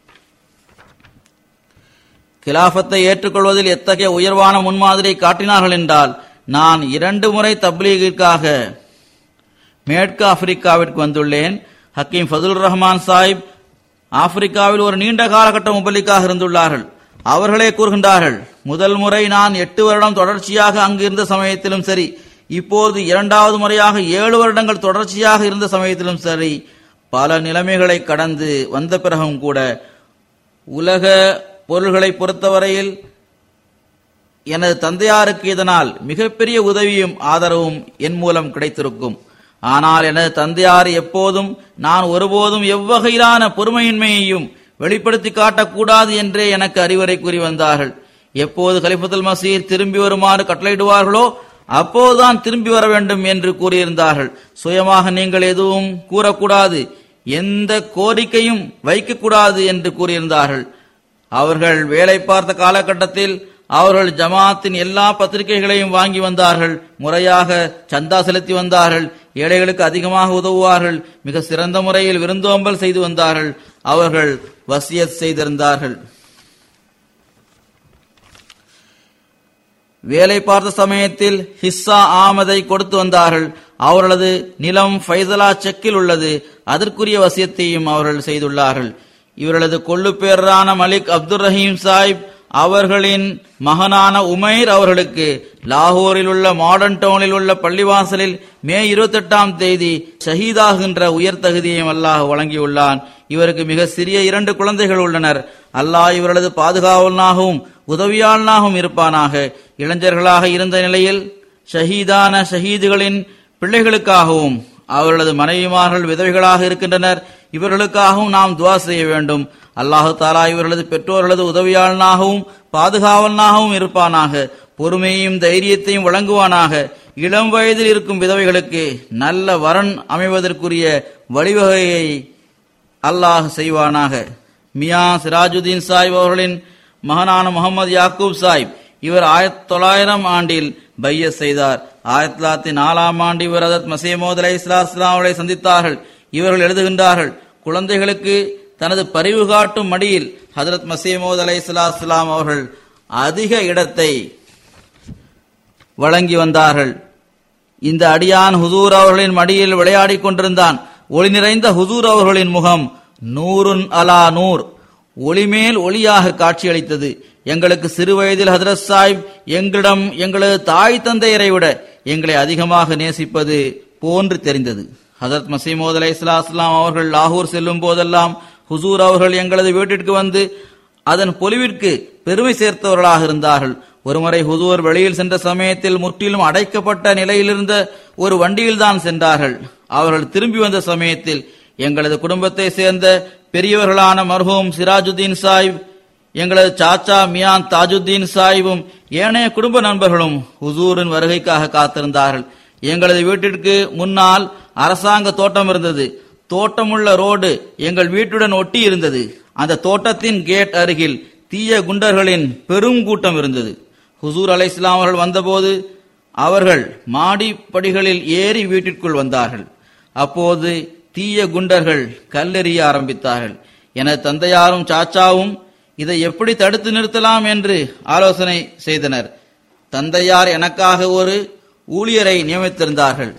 கிலாஃபத்தை ஏற்றுக்கொள்வதில் எத்தகைய உயர்வான முன்மாதிரியை காட்டினார்கள் என்றால் நான் இரண்டு முறை தப்லீகிற்காக மேற்கு ஆப்பிரிக்காவிற்கு வந்துள்ளேன் ஹக்கீம் ஃபதுல் ரஹ்மான் சாஹிப் ஆப்பிரிக்காவில் ஒரு நீண்ட காலகட்டம் முபலிக்காக இருந்துள்ளார்கள் அவர்களே கூறுகின்றார்கள் முதல் முறை நான் எட்டு வருடம் தொடர்ச்சியாக அங்கு இருந்த சமயத்திலும் சரி இப்போது இரண்டாவது முறையாக ஏழு வருடங்கள் தொடர்ச்சியாக இருந்த சமயத்திலும் சரி பல நிலைமைகளை கடந்து வந்த பிறகும் கூட உலக பொருள்களை பொறுத்தவரையில் எனது தந்தையாருக்கு இதனால் மிகப்பெரிய உதவியும் ஆதரவும் என் மூலம் கிடைத்திருக்கும் ஆனால் எனது தந்தையார் எப்போதும் நான் ஒருபோதும் எவ்வகையிலான பொறுமையின்மையையும் வெளிப்படுத்தி காட்டக்கூடாது என்றே எனக்கு அறிவுரை கூறி வந்தார்கள் எப்போது கலிஃபத்துல் மசீர் திரும்பி வருமாறு கட்டளையிடுவார்களோ அப்போதுதான் திரும்பி வர வேண்டும் என்று கூறியிருந்தார்கள் சுயமாக நீங்கள் எதுவும் கூறக்கூடாது எந்த கோரிக்கையும் வைக்கக்கூடாது என்று கூறியிருந்தார்கள் அவர்கள் வேலை பார்த்த காலகட்டத்தில் அவர்கள் ஜமாத்தின் எல்லா பத்திரிகைகளையும் வாங்கி வந்தார்கள் முறையாக சந்தா செலுத்தி வந்தார்கள் ஏழைகளுக்கு அதிகமாக உதவுவார்கள் மிக சிறந்த முறையில் விருந்தோம்பல் செய்து வந்தார்கள் அவர்கள் வசியத் செய்திருந்தார்கள் வேலை பார்த்த சமயத்தில் ஹிஸ்ஸா ஆமதை கொடுத்து வந்தார்கள் அவர்களது நிலம் ஃபைசலா செக்கில் உள்ளது அதற்குரிய வசியத்தையும் அவர்கள் செய்துள்ளார்கள் இவர்களது கொள்ளுப்பேரரான மலிக் அப்துல் ரஹீம் சாஹிப் அவர்களின் மகனான உமைர் அவர்களுக்கு லாகூரில் உள்ள மாடர்ன் டவுனில் உள்ள பள்ளிவாசலில் மே இருபத்தெட்டாம் தேதி ஷஹீதாகின்ற உயர் தகுதியையும் அல்லாஹ் வழங்கியுள்ளான் இவருக்கு மிக சிறிய இரண்டு குழந்தைகள் உள்ளனர் அல்லாஹ் இவர்களது பாதுகாவலனாகவும் உதவியாளனாகவும் இருப்பானாக இளைஞர்களாக இருந்த நிலையில் ஷஹீதான ஷஹீதுகளின் பிள்ளைகளுக்காகவும் அவர்களது மனைவிமார்கள் விதவைகளாக இருக்கின்றனர் இவர்களுக்காகவும் நாம் துவா செய்ய வேண்டும் அல்லாஹு தாலா இவர்களது பெற்றோர்களது உதவியாளனாகவும் பாதுகாவலனாகவும் இருப்பானாக பொறுமையும் தைரியத்தையும் வழங்குவானாக இளம் வயதில் இருக்கும் விதவைகளுக்கு நல்ல வரன் அமைவதற்குரிய வழிவகையை அல்லாஹ் செய்வானாக மியா சிராஜுதீன் சாஹிப் அவர்களின் மகனான முகமது யாக்கூப் சாஹிப் இவர் ஆயிரத்தி தொள்ளாயிரம் ஆண்டில் பைய செய்தார் ஆயிரத்தி தொள்ளாயிரத்தி நாலாம் ஆண்டு இவர் அதத் மசீமோத் அலை இஸ்லாஸ்லாமலை சந்தித்தார்கள் இவர்கள் எழுதுகின்றார்கள் குழந்தைகளுக்கு தனது பரிவு காட்டும் மடியில் ஹதரத் மசீமோத் அலை இஸ்லாஸ்லாம் அவர்கள் அதிக இடத்தை வழங்கி வந்தார்கள் இந்த அடியான் ஹுசூர் அவர்களின் மடியில் விளையாடிக் கொண்டிருந்தான் ஒளி நிறைந்த ஹுசூர் அவர்களின் முகம் நூறுன் அலா நூர் ஒளிமேல் ஒளியாக காட்சியளித்தது எங்களுக்கு சிறு வயதில் ஹதரத் சாஹிப் எங்களிடம் எங்களது தாய் தந்தையரை விட எங்களை அதிகமாக நேசிப்பது போன்று தெரிந்தது ஹதரத் மசீமோத் அலை இஸ்லாம் அவர்கள் லாகூர் செல்லும் போதெல்லாம் ஹுசூர் அவர்கள் எங்களது வீட்டிற்கு வந்து அதன் பொலிவிற்கு பெருமை சேர்த்தவர்களாக இருந்தார்கள் ஒருமுறை ஹுசூர் வெளியில் சென்ற சமயத்தில் முற்றிலும் அடைக்கப்பட்ட நிலையிலிருந்த ஒரு வண்டியில் தான் சென்றார்கள் அவர்கள் திரும்பி வந்த சமயத்தில் எங்களது குடும்பத்தை சேர்ந்த பெரியவர்களான மர்ஹூம் சிராஜுதீன் சாஹிப் எங்களது சாச்சா மியான் தாஜுத்தீன் சாஹிபும் ஏனைய குடும்ப நண்பர்களும் ஹுசூரின் வருகைக்காக காத்திருந்தார்கள் எங்களது வீட்டிற்கு முன்னால் அரசாங்க தோட்டம் இருந்தது தோட்டமுள்ள ரோடு எங்கள் வீட்டுடன் ஒட்டி இருந்தது அந்த தோட்டத்தின் கேட் அருகில் தீய குண்டர்களின் பெரும் கூட்டம் இருந்தது ஹுசூர் அலை இஸ்லாம் அவர்கள் வந்தபோது அவர்கள் மாடிப்படிகளில் ஏறி வீட்டிற்குள் வந்தார்கள் அப்போது தீய குண்டர்கள் கல்லெறிய ஆரம்பித்தார்கள் எனது தந்தையாரும் சாச்சாவும் இதை எப்படி தடுத்து நிறுத்தலாம் என்று ஆலோசனை செய்தனர் தந்தையார் எனக்காக ஒரு ஊழியரை நியமித்திருந்தார்கள்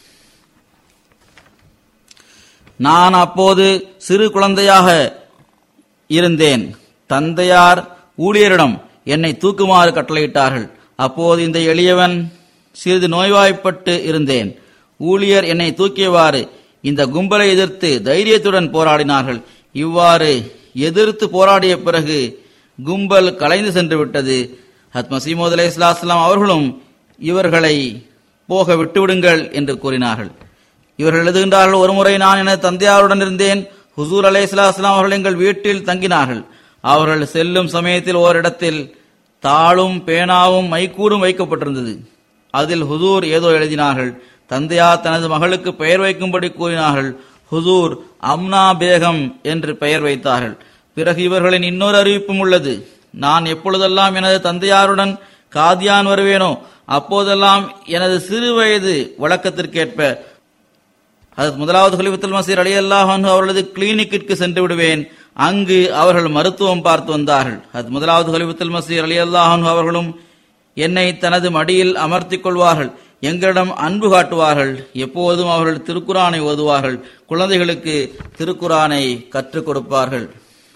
நான் அப்போது சிறு குழந்தையாக இருந்தேன் தந்தையார் ஊழியரிடம் என்னை தூக்குமாறு கட்டளையிட்டார்கள் அப்போது இந்த எளியவன் சிறிது நோய்வாய்ப்பட்டு இருந்தேன் ஊழியர் என்னை தூக்கியவாறு இந்த கும்பலை எதிர்த்து தைரியத்துடன் போராடினார்கள் இவ்வாறு எதிர்த்து போராடிய பிறகு கும்பல் கலைந்து சென்று விட்டது ஹத் மசீமோத் அலை இஸ்லாஸ்லாம் அவர்களும் இவர்களை போக விட்டுவிடுங்கள் என்று கூறினார்கள் இவர்கள் எழுதுகின்றார்கள் ஒருமுறை நான் எனது தந்தையாருடன் இருந்தேன் ஹுசூர் அலை இஸ்லாஸ்லாம் அவர்கள் எங்கள் வீட்டில் தங்கினார்கள் அவர்கள் செல்லும் சமயத்தில் ஓரிடத்தில் தாளும் பேனாவும் மைக்கூடும் வைக்கப்பட்டிருந்தது அதில் ஹுசூர் ஏதோ எழுதினார்கள் தந்தையார் தனது மகளுக்கு பெயர் வைக்கும்படி கூறினார்கள் ஹுசூர் அம்னா பேகம் என்று பெயர் வைத்தார்கள் பிறகு இவர்களின் இன்னொரு அறிவிப்பும் உள்ளது நான் எப்பொழுதெல்லாம் எனது தந்தையாருடன் காதியான் வருவேனோ அப்போதெல்லாம் எனது சிறு வயது வழக்கத்திற்கேற்ப அது முதலாவது ஹலிஃபத்துல் மசீர் அலி அல்லாஹ் அவர்களது கிளினிக்கிற்கு சென்று விடுவேன் அங்கு அவர்கள் மருத்துவம் பார்த்து வந்தார்கள் அது முதலாவது ஹலிஃபத்துல் மசீர் அலி அல்லாஹ் அவர்களும் என்னை தனது மடியில் அமர்த்திக் கொள்வார்கள் எங்களிடம் அன்பு காட்டுவார்கள் எப்போதும் அவர்கள் திருக்குரானை ஓதுவார்கள் குழந்தைகளுக்கு திருக்குரானை கற்றுக் கொடுப்பார்கள்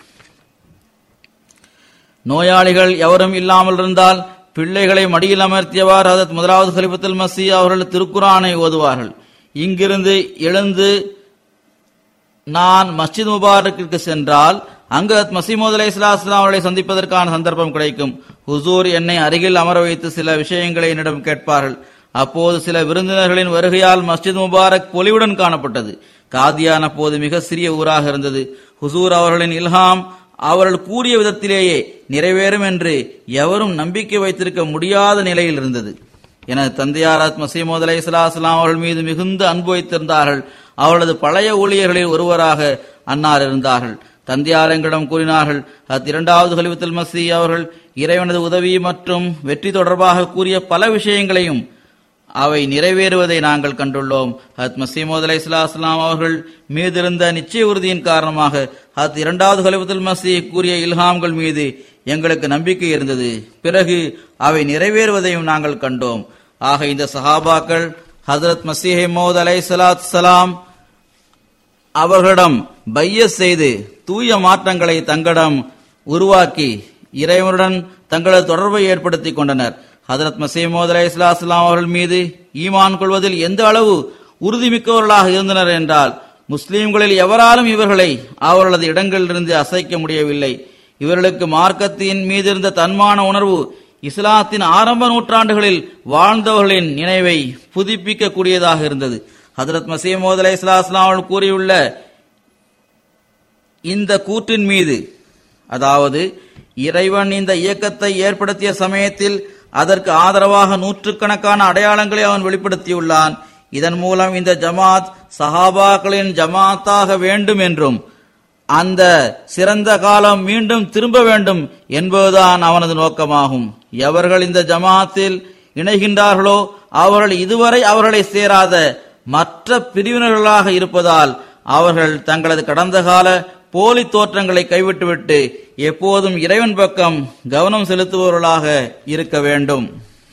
நோயாளிகள் எவரும் இல்லாமல் இருந்தால் பிள்ளைகளை மடியில் அமர்த்தியவாறு அதத் முதலாவது ஹலிஃபத்துல் மசி அவர்கள் திருக்குரானை ஓதுவார்கள் இங்கிருந்து எழுந்து நான் மஸ்ஜித் முபாரக்கிற்கு சென்றால் அங்கு மசீமோத் அலை இஸ்லாம் அவர்களை சந்திப்பதற்கான சந்தர்ப்பம் கிடைக்கும் ஹுசூர் என்னை அருகில் அமர வைத்து சில விஷயங்களை என்னிடம் கேட்பார்கள் அப்போது சில விருந்தினர்களின் வருகையால் மஸ்ஜித் முபாரக் பொலிவுடன் காணப்பட்டது காதியான போது மிக சிறிய ஊராக இருந்தது ஹுசூர் அவர்களின் இல்ஹாம் அவர்கள் கூறிய விதத்திலேயே நிறைவேறும் என்று எவரும் நம்பிக்கை வைத்திருக்க முடியாத நிலையில் இருந்தது எனது தந்தையார் மசீமோத் அலை இஸ்லாம் அவர்கள் மீது மிகுந்த அன்பு வைத்திருந்தார்கள் அவர்களது பழைய ஊழியர்களில் ஒருவராக அன்னார் இருந்தார்கள் தந்தையார் எங்களிடம் கூறினார்கள் அத் இரண்டாவது கலிவத்தில் மசி அவர்கள் இறைவனது உதவி மற்றும் வெற்றி தொடர்பாக கூறிய பல விஷயங்களையும் அவை நிறைவேறுவதை நாங்கள் கண்டுள்ளோம் ஹத் மசீமோத் அலை இஸ்லாம் அவர்கள் மீதிருந்த நிச்சய உறுதியின் காரணமாக ஹத் இரண்டாவது கலிவத்துல் மசி கூறிய இல்ஹாம்கள் மீது எங்களுக்கு நம்பிக்கை இருந்தது பிறகு அவை நிறைவேறுவதையும் நாங்கள் கண்டோம் ஆக இந்த சஹாபாக்கள் ஹசரத் மசீஹ் மோத் அலை சலாத் சலாம் அவர்களிடம் பைய செய்து தூய மாற்றங்களை தங்களிடம் உருவாக்கி இறைவனுடன் தங்களது தொடர்பை ஏற்படுத்திக் கொண்டனர் ஹதரத் மசீமோத் அலை இஸ்லாம் அவர்கள் மீது ஈமான் கொள்வதில் எந்த அளவு உறுதிமிக்கவர்களாக இருந்தனர் என்றால் முஸ்லிம்களில் எவராலும் இவர்களை அவர்களது இடங்களிலிருந்து அசைக்க முடியவில்லை இவர்களுக்கு மார்க்கத்தின் மீது இருந்த தன்மான உணர்வு இஸ்லாத்தின் ஆரம்ப நூற்றாண்டுகளில் வாழ்ந்தவர்களின் நினைவை புதுப்பிக்க கூடியதாக இருந்தது ஹதரத் மசீமோத் அலை இஸ்லாம் அவர்கள் கூறியுள்ள இந்த கூற்றின் மீது அதாவது இறைவன் இந்த இயக்கத்தை ஏற்படுத்திய சமயத்தில் அதற்கு ஆதரவாக நூற்றுக்கணக்கான அடையாளங்களை அவன் வெளிப்படுத்தியுள்ளான் இதன் மூலம் இந்த ஜமாத் சஹாபாக்களின் ஜமாத்தாக வேண்டும் என்றும் அந்த சிறந்த காலம் மீண்டும் திரும்ப வேண்டும் என்பதுதான் அவனது நோக்கமாகும் எவர்கள் இந்த ஜமாத்தில் இணைகின்றார்களோ அவர்கள் இதுவரை அவர்களை சேராத மற்ற பிரிவினர்களாக இருப்பதால் அவர்கள் தங்களது கடந்த கால போலி தோற்றங்களை கைவிட்டுவிட்டு எப்போதும் இறைவன் பக்கம் கவனம் செலுத்துபவர்களாக இருக்க வேண்டும்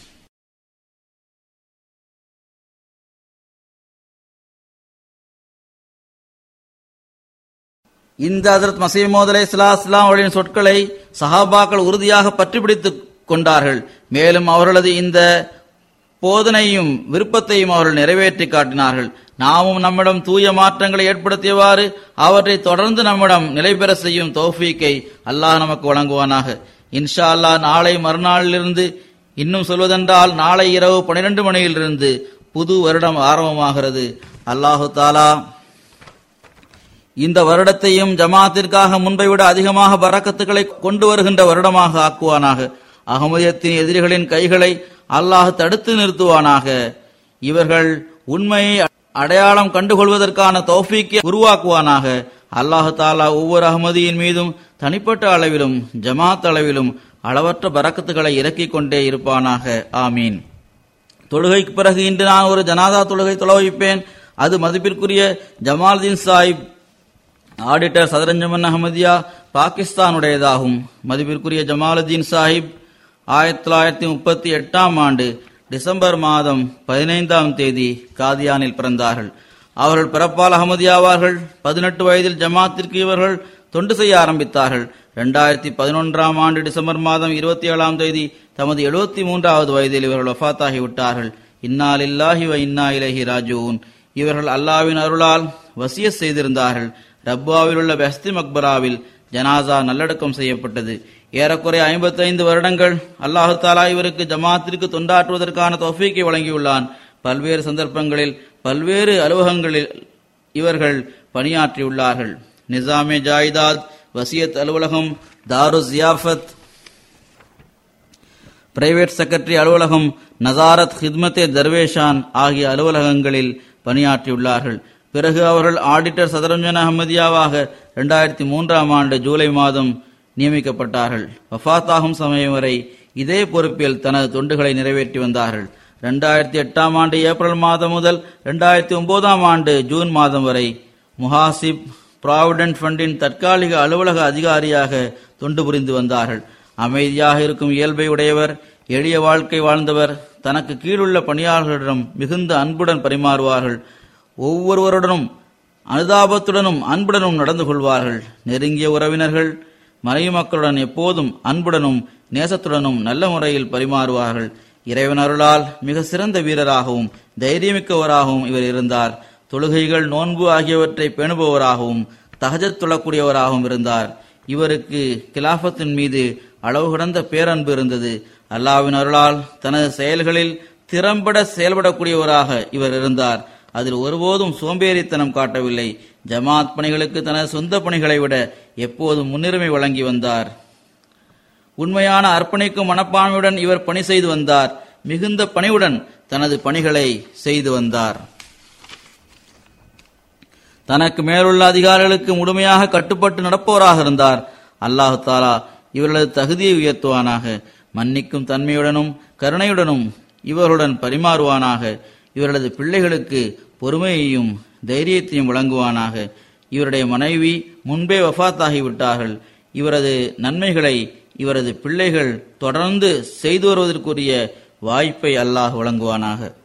இந்த ஹசரத் மசீமோத் அலை இஸ்லாம் அவர்களின் சொற்களை சஹாபாக்கள் உறுதியாக பற்றி பிடித்துக் கொண்டார்கள் மேலும் அவர்களது இந்த போதனையும் விருப்பத்தையும் அவர்கள் நிறைவேற்றி காட்டினார்கள் நாமும் நம்மிடம் தூய மாற்றங்களை ஏற்படுத்தியவாறு அவற்றை தொடர்ந்து நம்மிடம் நிலை பெற செய்யும் தௌஃபீக்கை அல்லாஹ் நமக்கு வழங்குவானாக இன்ஷா அல்லாஹ் நாளை மறுநாளிலிருந்து இன்னும் சொல்வதென்றால் நாளை இரவு பனிரெண்டு மணியிலிருந்து புது வருடம் ஆரம்பமாகிறது அல்லாஹு தாலா இந்த வருடத்தையும் ஜமாத்திற்காக முன்பை விட அதிகமாக பறக்கத்துக்களை கொண்டு வருகின்ற வருடமாக ஆக்குவானாக அகமதியத்தின் எதிரிகளின் கைகளை அல்லாஹ் தடுத்து நிறுத்துவானாக இவர்கள் உண்மையை அடையாளம் கண்டுகொள்வதற்கான தௌஃபீக்கை உருவாக்குவானாக அல்லாஹு தாலா ஒவ்வொரு அகமதியின் மீதும் தனிப்பட்ட அளவிலும் ஜமாத் அளவிலும் அளவற்ற பறக்கத்துகளை இறக்கிக் கொண்டே இருப்பானாக ஆமீன் தொழுகைக்கு பிறகு இன்று நான் ஒரு ஜனாதா தொழுகை தொலை வைப்பேன் அது மதிப்பிற்குரிய ஜமால்தீன் சாஹிப் ஆடிட்டர் சதரஞ்சமன் அஹமதியா பாகிஸ்தானுடையதாகும் மதிப்பிற்குரிய ஜமாலுதீன் சாஹிப் ஆயிரத்தி தொள்ளாயிரத்தி முப்பத்தி எட்டாம் ஆண்டு டிசம்பர் மாதம் பதினைந்தாம் தேதி காதியானில் பிறந்தார்கள் அவர்கள் பிறப்பால் அகமதியாவார்கள் பதினெட்டு வயதில் ஜமாத்திற்கு இவர்கள் தொண்டு செய்ய ஆரம்பித்தார்கள் இரண்டாயிரத்தி பதினொன்றாம் ஆண்டு டிசம்பர் மாதம் இருபத்தி ஏழாம் தேதி தமது எழுபத்தி மூன்றாவது வயதில் இவர்கள் வஃத்தாகி விட்டார்கள் இன்னாலில்லாஹி வ இன்னா இலஹி ராஜூன் இவர்கள் அல்லாவின் அருளால் வசிய செய்திருந்தார்கள் ரப்பாவில் உள்ள பெஸ்தி மக்பராவில் ஜனாசா நல்லடக்கம் செய்யப்பட்டது ஏறக்குறைய ஐம்பத்தைந்து வருடங்கள் அல்லாஹு தாலா இவருக்கு ஜமாத்திற்கு தொண்டாற்றுவதற்கான தொஃபீக்கை வழங்கியுள்ளான் பல்வேறு சந்தர்ப்பங்களில் பல்வேறு அலுவலகங்களில் இவர்கள் பணியாற்றியுள்ளார்கள் நிசாமே ஜாயிதாத் வசியத் அலுவலகம் தாரு ஜியாஃபத் பிரைவேட் செக்ரட்டரி அலுவலகம் நசாரத் ஹித்மத்தே தர்வேஷான் ஆகிய அலுவலகங்களில் பணியாற்றியுள்ளார்கள் பிறகு அவர்கள் ஆடிட்டர் சதரஞ்சன் அஹமதியாவாக இரண்டாயிரத்தி மூன்றாம் ஆண்டு ஜூலை மாதம் நியமிக்கப்பட்டார்கள் வஃத்தாகும் சமயம் வரை இதே பொறுப்பில் தனது தொண்டுகளை நிறைவேற்றி வந்தார்கள் இரண்டாயிரத்தி எட்டாம் ஆண்டு ஏப்ரல் மாதம் முதல் இரண்டாயிரத்தி ஒன்பதாம் ஆண்டு ஜூன் மாதம் வரை முஹாசிப் ப்ராவிடன்ட் ஃபண்டின் தற்காலிக அலுவலக அதிகாரியாக தொண்டு புரிந்து வந்தார்கள் அமைதியாக இருக்கும் இயல்பை உடையவர் எளிய வாழ்க்கை வாழ்ந்தவர் தனக்கு கீழுள்ள பணியாளர்களிடம் மிகுந்த அன்புடன் பரிமாறுவார்கள் ஒவ்வொருவருடனும் அனுதாபத்துடனும் அன்புடனும் நடந்து கொள்வார்கள் நெருங்கிய உறவினர்கள் மனைவி மக்களுடன் எப்போதும் அன்புடனும் நேசத்துடனும் நல்ல முறையில் பரிமாறுவார்கள் இறைவன் அருளால் மிக சிறந்த வீரராகவும் தைரியமிக்கவராகவும் இவர் இருந்தார் தொழுகைகள் நோன்பு ஆகியவற்றை பேணுபவராகவும் தகஜத் தொழக்கூடியவராகவும் இருந்தார் இவருக்கு கிலாஃபத்தின் மீது அளவு கடந்த பேரன்பு இருந்தது அல்லாவின் அருளால் தனது செயல்களில் திறம்பட செயல்படக்கூடியவராக இவர் இருந்தார் அதில் ஒருபோதும் சோம்பேறித்தனம் காட்டவில்லை ஜமாத் பணிகளுக்கு தனது சொந்த பணிகளை விட எப்போதும் முன்னுரிமை வழங்கி வந்தார் உண்மையான அர்ப்பணிக்கும் மனப்பான்மையுடன் இவர் பணி செய்து வந்தார் மிகுந்த பணிவுடன் தனது பணிகளை செய்து வந்தார் தனக்கு மேலுள்ள அதிகாரிகளுக்கு முழுமையாக கட்டுப்பட்டு நடப்பவராக இருந்தார் அல்லாஹு தாலா இவர்களது தகுதியை உயர்த்துவானாக மன்னிக்கும் தன்மையுடனும் கருணையுடனும் இவர்களுடன் பரிமாறுவானாக இவர்களது பிள்ளைகளுக்கு பொறுமையையும் தைரியத்தையும் வழங்குவானாக இவருடைய மனைவி முன்பே வஃத்தாகிவிட்டார்கள் இவரது நன்மைகளை இவரது பிள்ளைகள் தொடர்ந்து செய்து வருவதற்குரிய வாய்ப்பை அல்லாஹ் வழங்குவானாக